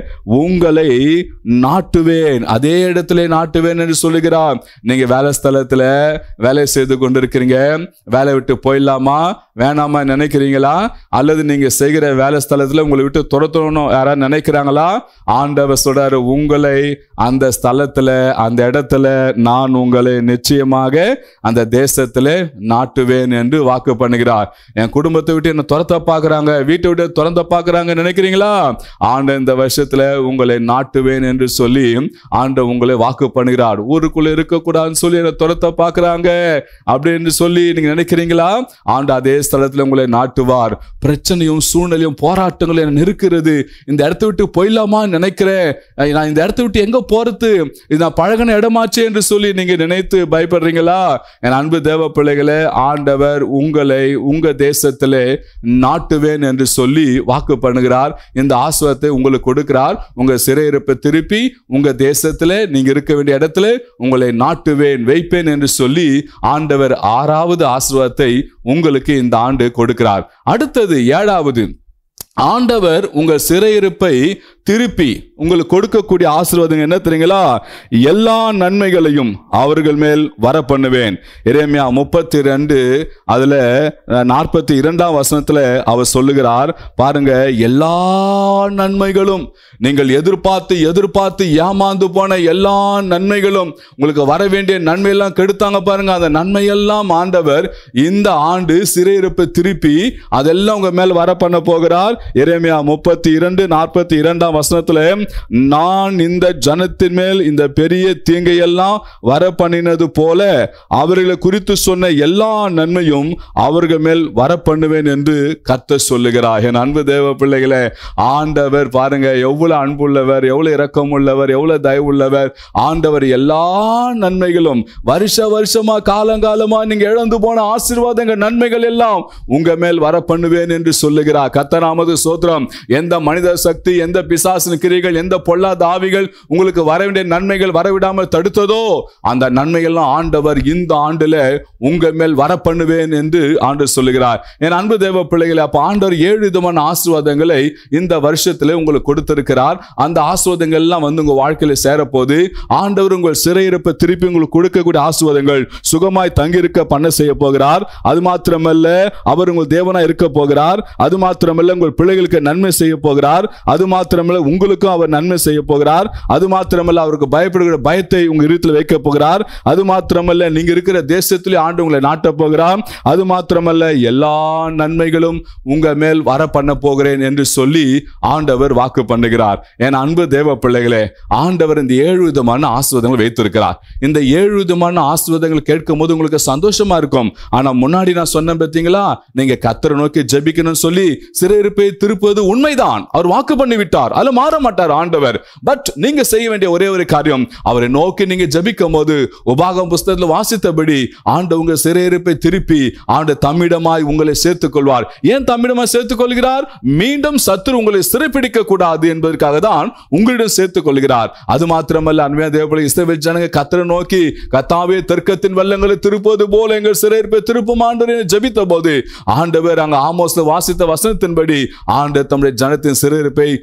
உங்களை நாட்டுவேன் அதே இடத்துல நாட்டுவேன் என்று சொல்லுகிறார் நீங்க வேலை ஸ்தலத்துல வேலை செய்து கொண்டிருக்கிறீங்க வேலை விட்டு போயிடலாமா வேணாமா நினைக்கிறீங்களா அல்லது நீங்க செய்கிற வேலை ஸ்தலத்துல உங்களை விட்டு துரத்தணும் யாராவது நினைக்கிறாங்களா ஆண்டவர் சொல்றாரு உங்களை அந்த ஸ்தலத்துல அந்த இடத்துல நான் உங்களை நிச்சயமாக அந்த தேசத்துல நாட்டுவேன் என்று வாக்கு பண்ணுகிறார் என் குடும்பத்தை விட்டு என்ன துரத்த பாக்குறாங்க வீட்டை விட்டு துறந்த பாக்குறாங்க நினைக்கிறீங்களா ஆண்ட இந்த வருஷத்துல உங்களை நாட்டுவேன் என்று சொல்லி ஆண்ட உங்களை வாக்கு பண்ணுகிறார் ஊருக்குள்ள இருக்கக்கூடாதுன்னு சொல்லி என்ன துரத்த பாக்குறாங்க அப்படின்னு சொல்லி நீங்க நினைக்கிறீங்களா ஆண்டு அதே ஸ்தலத்துல உங்களை நாட்டுவார் பிரச்சனையும் சூழ்நிலையும் போராட்டங்களும் என்ன இருக்கிறது இந்த இடத்த விட்டு போயிடலாமான்னு நினைக்கிறேன் அஹ் நான் இந்த இடத்த விட்டு எங்க போறது இது நான் பழகின இடமாச்சு என்று சொல்லி நீங்க நினைத்து பயப்படுறீங்களா என் அன்பு தேவ பிள்ளைகளே ஆண்டவர் உங்களை உங்க தேசத்திலே நாட்டுவேன் என்று சொல்லி வாக்கு பண்ணுகிறார் இந்த ஆசுவத்தை உங்களுக்கு கொடுக்கிறார் உங்க சிறையிருப்பை திருப்பி உங்க தேசத்திலே நீங்க இருக்க வேண்டிய இடத்துல உங்களை நாட்டுவேன் வைப்பேன் என்று சொல்லி ஆண்டவர் ஆறாவது ஆசீர்வாதத்தை உங்களுக்கு இந்த ஆண்டு கொடுக்கிறார் அடுத்தது ஏழாவது ஆண்டவர் உங்கள் சிறையிருப்பை திருப்பி உங்களுக்கு கொடுக்கக்கூடிய ஆசீர்வாதம் என்ன தெரியுங்களா எல்லா நன்மைகளையும் அவர்கள் மேல் வர பண்ணுவேன் இறைமையா முப்பத்தி ரெண்டு அதுல நாற்பத்தி இரண்டாம் வசனத்துல அவர் சொல்லுகிறார் பாருங்க எல்லா நன்மைகளும் நீங்கள் எதிர்பார்த்து எதிர்பார்த்து ஏமாந்து போன எல்லா நன்மைகளும் உங்களுக்கு வர வேண்டிய நன்மையெல்லாம் கெடுத்தாங்க பாருங்க அந்த நன்மையெல்லாம் ஆண்டவர் இந்த ஆண்டு சிறையிருப்பை திருப்பி அதெல்லாம் உங்க மேல் வர பண்ண போகிறார் எரேமியா முப்பத்தி இரண்டு நாற்பத்தி இரண்டாம் வசனத்துல நான் இந்த ஜனத்தின் மேல் இந்த பெரிய தீங்கையெல்லாம் வர பண்ணினது போல அவர்களை குறித்து சொன்ன எல்லா நன்மையும் அவர்கள் மேல் வர பண்ணுவேன் என்று கத்த சொல்லுகிறார் என் அன்பு தேவ பிள்ளைகளே ஆண்டவர் பாருங்க எவ்வளவு அன்புள்ளவர் எவ்வளவு இரக்கம் உள்ளவர் எவ்வளவு தயவுள்ளவர் ஆண்டவர் எல்லா நன்மைகளும் வருஷ வருஷமா காலங்காலமா நீங்க இழந்து போன ஆசீர்வாதங்கள் நன்மைகள் எல்லாம் உங்க மேல் வர பண்ணுவேன் என்று சொல்லுகிறார் கத்தனாமது சோத்திரம் எந்த மனித சக்தி எந்த பிசாசின் கிரிகள் எந்த பொல்லாத ஆவிகள் உங்களுக்கு வர வேண்டிய நன்மைகள் வரவிடாமல் தடுத்ததோ அந்த நன்மையெல்லாம் ஆண்டவர் இந்த ஆண்டுல உங்க மேல் வர பண்ணுவேன் என்று ஆண்டு சொல்லுகிறார் என் அன்பு தேவ பிள்ளைகளை அப்ப ஆண்டவர் ஏழு விதமான ஆசீர்வாதங்களை இந்த வருஷத்துல உங்களுக்கு கொடுத்திருக்கிறார் அந்த ஆசீர்வாதங்கள் எல்லாம் வந்து உங்க வாழ்க்கையில சேரப்போது ஆண்டவர் உங்கள் சிறையிருப்பை திருப்பி உங்களுக்கு கொடுக்கக்கூடிய ஆசீர்வாதங்கள் சுகமாய் தங்கியிருக்க பண்ண செய்ய போகிறார் அது மாத்திரமல்ல அவர் உங்கள் தேவனா இருக்க போகிறார் அது மாத்திரமல்ல உங்கள் பிள்ளைகளுக்கு நன்மை செய்ய போகிறார் அது மாத்திரமல்ல உங்களுக்கும் அவர் நன்மை செய்ய போகிறார் அது மாத்திரமல்ல அவருக்கு பயப்படுகிற பயத்தை உங்க இருத்தில் வைக்க போகிறார் அது மாத்திரமல்ல நீங்க இருக்கிற தேசத்திலே ஆண்டு உங்களை நாட்ட போகிறார் அது மாத்திரமல்ல எல்லா நன்மைகளும் உங்க மேல் வர பண்ண போகிறேன் என்று சொல்லி ஆண்டவர் வாக்கு பண்ணுகிறார் என் அன்பு தேவ பிள்ளைகளே ஆண்டவர் இந்த ஏழு விதமான ஆசீர்வாதங்கள் வைத்திருக்கிறார் இந்த ஏழு விதமான ஆசீர்வாதங்கள் கேட்கும் போது உங்களுக்கு சந்தோஷமா இருக்கும் ஆனா முன்னாடி நான் சொன்னேன் பார்த்தீங்களா நீங்க கத்தரை நோக்கி ஜெபிக்கணும்னு சொல்லி சிறையிருப்பை திருப்புவது உண்மைதான் அவர் வாக்கு பண்ணி விட்டார் அதுல மாற மாட்டார் ஆண்டவர் பட் நீங்க செய்ய வேண்டிய ஒரே ஒரு காரியம் அவரை நோக்கி நீங்க ஜெபிக்கும் போது உபாகம் புஸ்தகத்தில் வாசித்தபடி ஆண்டு உங்க சிறையிருப்பை திருப்பி ஆண்டு தம்மிடமாய் உங்களை சேர்த்துக் கொள்வார் ஏன் தம்மிடமாய் சேர்த்துக் கொள்கிறார் மீண்டும் சத்துரு உங்களை சிறைப்பிடிக்க கூடாது என்பதற்காக தான் உங்களிடம் சேர்த்துக் கொள்கிறார் அது மாத்திரமல்ல அன்மையா தேவபலி இஸ்ரவேல் ஜனங்க கத்தரை நோக்கி கத்தாவே தெற்கத்தின் வெள்ளங்களை திருப்பது போல எங்கள் சிறையிருப்பை திருப்பும் ஆண்டு ஜெபித்த போது ஆண்டவர் அங்க ஆமோஸ்ல வாசித்த வசனத்தின்படி ஆண்டு தம்முடைய ஜனத்தின் சிறையிருப்பை ஆண்டு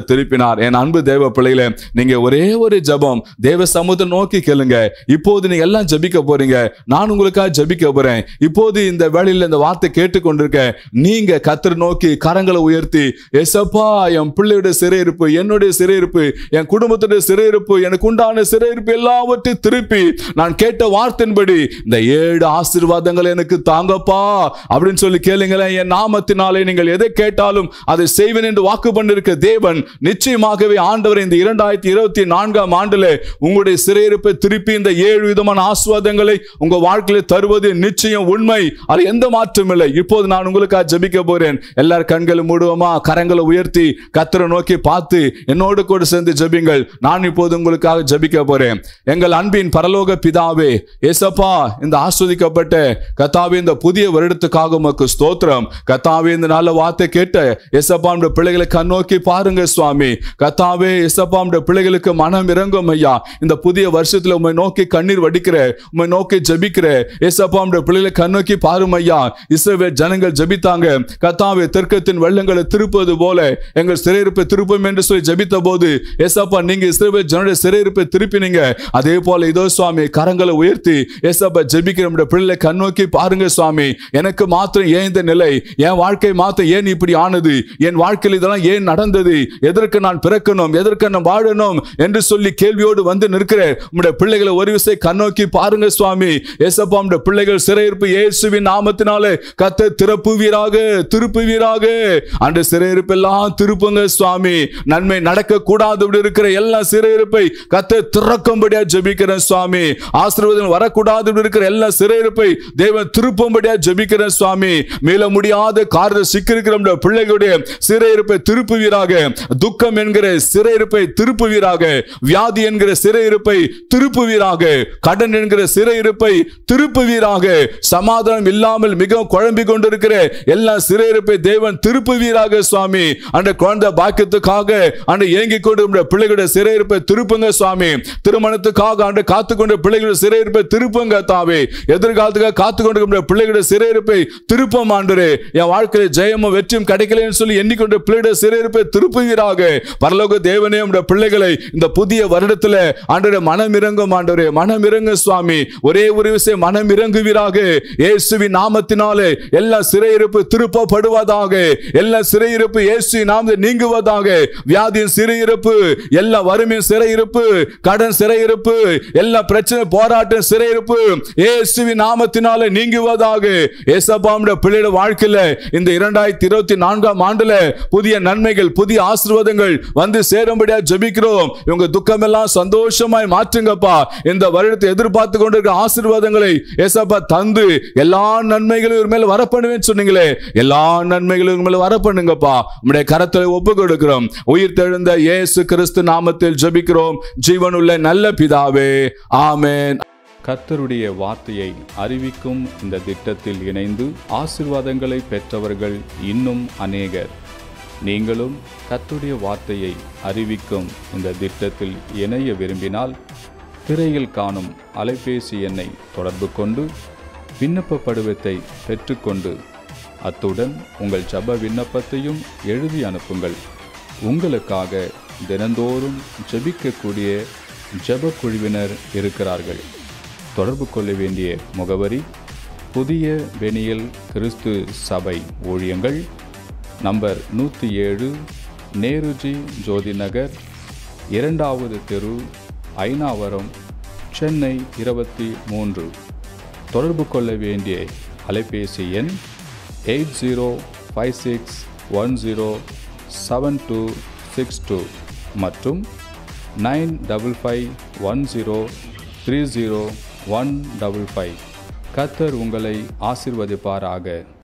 திருப்பினார் என் அன்பு தேவ பிள்ளைகளே நீங்க ஒரே ஒரு ஜெபம் தேவ சமூகத்தை நோக்கி கேளுங்க இப்போது நீங்க எல்லாம் ஜெபிக்க போறீங்க நான் உங்களுக்காக ஜெபிக்க போறேன் இப்போது இந்த வேளையில இந்த வார்த்தை கேட்டுக்கொண்டிருக்க நீங்க கத்தர் நோக்கி கரங்களை உயர்த்தி எசப்பா என் பிள்ளையுடைய சிறையிருப்பு என்னுடைய சிறையிருப்பு என் குடும்பத்துடைய சிறையிருப்பு எனக்கு உண்டான சிறையிருப்பு எல்லாவற்றையும் திருப்பி நான் கேட்ட வார்த்தையின்படி இந்த ஏழு ஆசீர்வாதங்களை எனக்கு தாங்கப்பா அப்படின்னு சொல்லி கேளுங்களேன் என் நாமத்தினாலே நீங்கள் எதை கேட்டாலும் அதை செய்வேன் என்று வாக்கு பண்ணிருக்க தேவன் நிச்சயமாகவே ஆண்டவர் இந்த இரண்டாயிரத்தி இருபத்தி நான்காம் ஆண்டுல உங்களுடைய சிறையிருப்பை திருப்பி இந்த ஏழு விதமான ஆசீர்வாதங்களை உங்க வாழ்க்கையில தருவது நிச்சயம் உண்மை அது எந்த மாற்றம் இல்லை இப்போது நான் உங்களுக்காக ஜெபிக்க போறேன் எல்லாரும் கண்களை மூடுவோமா கரங்களை உயர்த்தி கத்தரை நோக்கி பார்த்து என்னோடு கூட சேர்ந்து ஜெபிங்கள் நான் இப்போது உங்களுக்காக ஜெபிக்க போறேன் எங்கள் அன்பின் பரலோக பிதாவே ஏசப்பா இந்த ஆஸ்வதிக்கப்பட்ட கத்தாவே இந்த புதிய வருடத்துக்காக உமக்கு ஸ்தோத்திரம் கத்தாவே இந்த நல்ல வார்த்தை கேட்ட எசப்பா இந்த பிள்ளைகளை கண்ணோக்கி பாருங்க சுவாமி கத்தாவே எசப்பா இந்த பிள்ளைகளுக்கு மனம் இறங்கும் ஐயா இந்த புதிய வருஷத்துல உண்மை நோக்கி கண்ணீர் வடிக்கிற உண்மை நோக்கி ஜெபிக்கிற ஏசப்பா இந்த பிள்ளைகளை கண்ணோக்கி பாரும் ஐயா இஸ்ரவேல் ஜனங்கள் ஜெபித்தாங்க கத்தாவே தெற்கத்தின் வெள்ளங்களை திருப்பது போல எங்கள் சிறையிருப்பை திருப்பம் என்று சொல்லி ஜெபித்த போது ஏசப்பா நீங்க இஸ்ரவேல் ஜனடைய சிறையிருப்பை திருப்பினீங்க அதே போல இதோ சுவாமி கரங்களை உயர்த்தி ஏசப்பா ஜெபிக்கிற நம்முடைய பிள்ளைகளை கண்ணோக்கி பாருங்க சுவாமி எனக்கு மாத்திரம் ஏன் இந்த நிலை என் வாழ்க்கை மாத்திரம் ஏன் இப்படி ஆனது என் வாழ்க்கையில் இதெல்லாம் ஏன் நடந்தது எதற்கு நான் பிறக்கணும் எதற்கு நான் வாழணும் என்று சொல்லி கேள்வியோடு வந்து நிற்கிற உம்முடைய பிள்ளைகளை ஒரு விசை கண்ணோக்கி பாருங்க சுவாமி ஏசப்பா உம்முடைய பிள்ளைகள் சிறையிருப்பு இயேசுவின் நாமத்தினாலே கத்த திறப்புவீராக திருப்புவீராக அந்த சிறையிருப்பெல்லாம் திருப்புங்க சுவாமி நன்மை நடக்க கூடாது இருக்கிற எல்லா சிறையிருப்பை கத்த திறக்கும்படியா ஜெபிக்கிறேன் சுவாமி ஆசீர்வாதம் வரக்கூடாது இருக்கிற எல்லா சிறையிருப்பை தேவன் திருப்பும்படியா ஜெபிக்கிறேன் சுவாமி மீள முடியாத காரில் சிக்கிருக்கிற நம்முடைய பிள்ளைகளுடைய சிறையிருப்பை திருப்புவீராக துக்கம் என்கிற சிறையிருப்பை திருப்புவீராக வியாதி என்கிற சிறையிருப்பை திருப்புவீராக கடன் என்கிற சிறையிருப்பை திருப்புவீராக சமாதானம் இல்லாமல் மிகவும் குழம்பிக் கொண்டிருக்கிற எல்லா சிறையிருப்பை தேவன் திருப்புவீராக சுவாமி அந்த குழந்தை பாக்கியத்துக்காக அந்த ஏங்கிக் கொண்டு நம்முடைய பிள்ளைகளுடைய சிறையிருப்பை திருப்புங்க சுவாமி திருமணத்துக்காக அந்த காத்து கொண்ட பிள்ளைகளுடைய சிறையிருப்பை திருப்புங்க தாவே எதிர்காலத்துக்காக காத்து கொண்டு நம்முடைய பிள்ளைகளுடைய சிறையிருப்பை திருப்பம் ஆண்டரே என் வாழ்க்கையில ஜெயமும் வெற்றியும் கிடைக்கலன்னு சொல்லி எண்ணிக்கொண்ட பிள்ளைகளுடைய சிறையிருப்பை திருப்புவீராக பரலோக தேவனே நம்முடைய பிள்ளைகளை இந்த புதிய வருடத்துல ஆண்டரே மனம் இறங்கும் ஆண்டரே மனம் இறங்கு சுவாமி ஒரே ஒரு விஷயம் மனம் இறங்குவீராக இயேசுவின் நாமத்தினாலே எல்லா சிறையிருப்பு திருப்பப்படுவதாக எல்லா சிறையிருப்பு இயேசு நாம நீங்குவதாக வியாதியின் சிறையிருப்பு எல்லா வறுமையின் சிறையிருப்பு கடன் சிறையிருப்பு எல்லா பிரச்சனை போராட்டம் சிறையிருப்பு இயேசுவின் நாமத்தினாலே நீங்குவதாக ஏசப்பாமுடைய பிள்ளையோட வாழ்க்கையில இந்த இரண்டாயிரத்தி இருபத்தி நான்காம் ஆண்டுல புதிய நன்மைகள் புதிய ஆசீர்வாதங்கள் வந்து சேரும்படியா ஜெபிக்கிறோம் இவங்க துக்கமெல்லாம் சந்தோஷமாய் மாற்றுங்கப்பா இந்த வருடத்தை எதிர்பார்த்து கொண்டிருக்கிற ஆசீர்வாதங்களை ஏசப்பா தந்து எல்லா நன்மைகளும் இவர் மேல வரப்பண்ணுவேன்னு சொன்னீங்களே எல்லா நன்மைகளும் இவர் மேல வரப்பண்ணுங்கப்பா உம்முடைய கரத்தில் ஒப்பு கொடுக்கிறோம் உயிர் தெழுந்த இயேசு கிறிஸ்து நாமத்தில் ஜெபிக்கிறோம் ஜீவனுள்ள நல்ல பிதாவே ஆமென் கர்த்தருடைய வார்த்தையை அறிவிக்கும் இந்த திட்டத்தில் இணைந்து ஆசிர்வாதங்களை பெற்றவர்கள் இன்னும் அநேகர் நீங்களும் கர்த்தருடைய வார்த்தையை அறிவிக்கும் இந்த திட்டத்தில் இணைய விரும்பினால் திரையில் காணும் அலைபேசி எண்ணை தொடர்பு கொண்டு விண்ணப்ப படிவத்தை பெற்றுக்கொண்டு அத்துடன் உங்கள் ஜப விண்ணப்பத்தையும் எழுதி அனுப்புங்கள் உங்களுக்காக தினந்தோறும் ஜெபிக்கக்கூடிய ஜெப குழுவினர் இருக்கிறார்கள் தொடர்பு கொள்ள வேண்டிய முகவரி புதிய வெனியல் கிறிஸ்து சபை ஊழியங்கள் நம்பர் நூற்றி ஏழு நேருஜி ஜோதி நகர் இரண்டாவது தெரு ஐநாவரம் சென்னை இருபத்தி மூன்று தொடர்பு கொள்ள வேண்டிய அலைபேசி எண் eight zero five six one zero seven two six two மற்றும் nine double five one zero three zero one double five கத்தர் உங்களை ஆசிர்வதிப்பாராக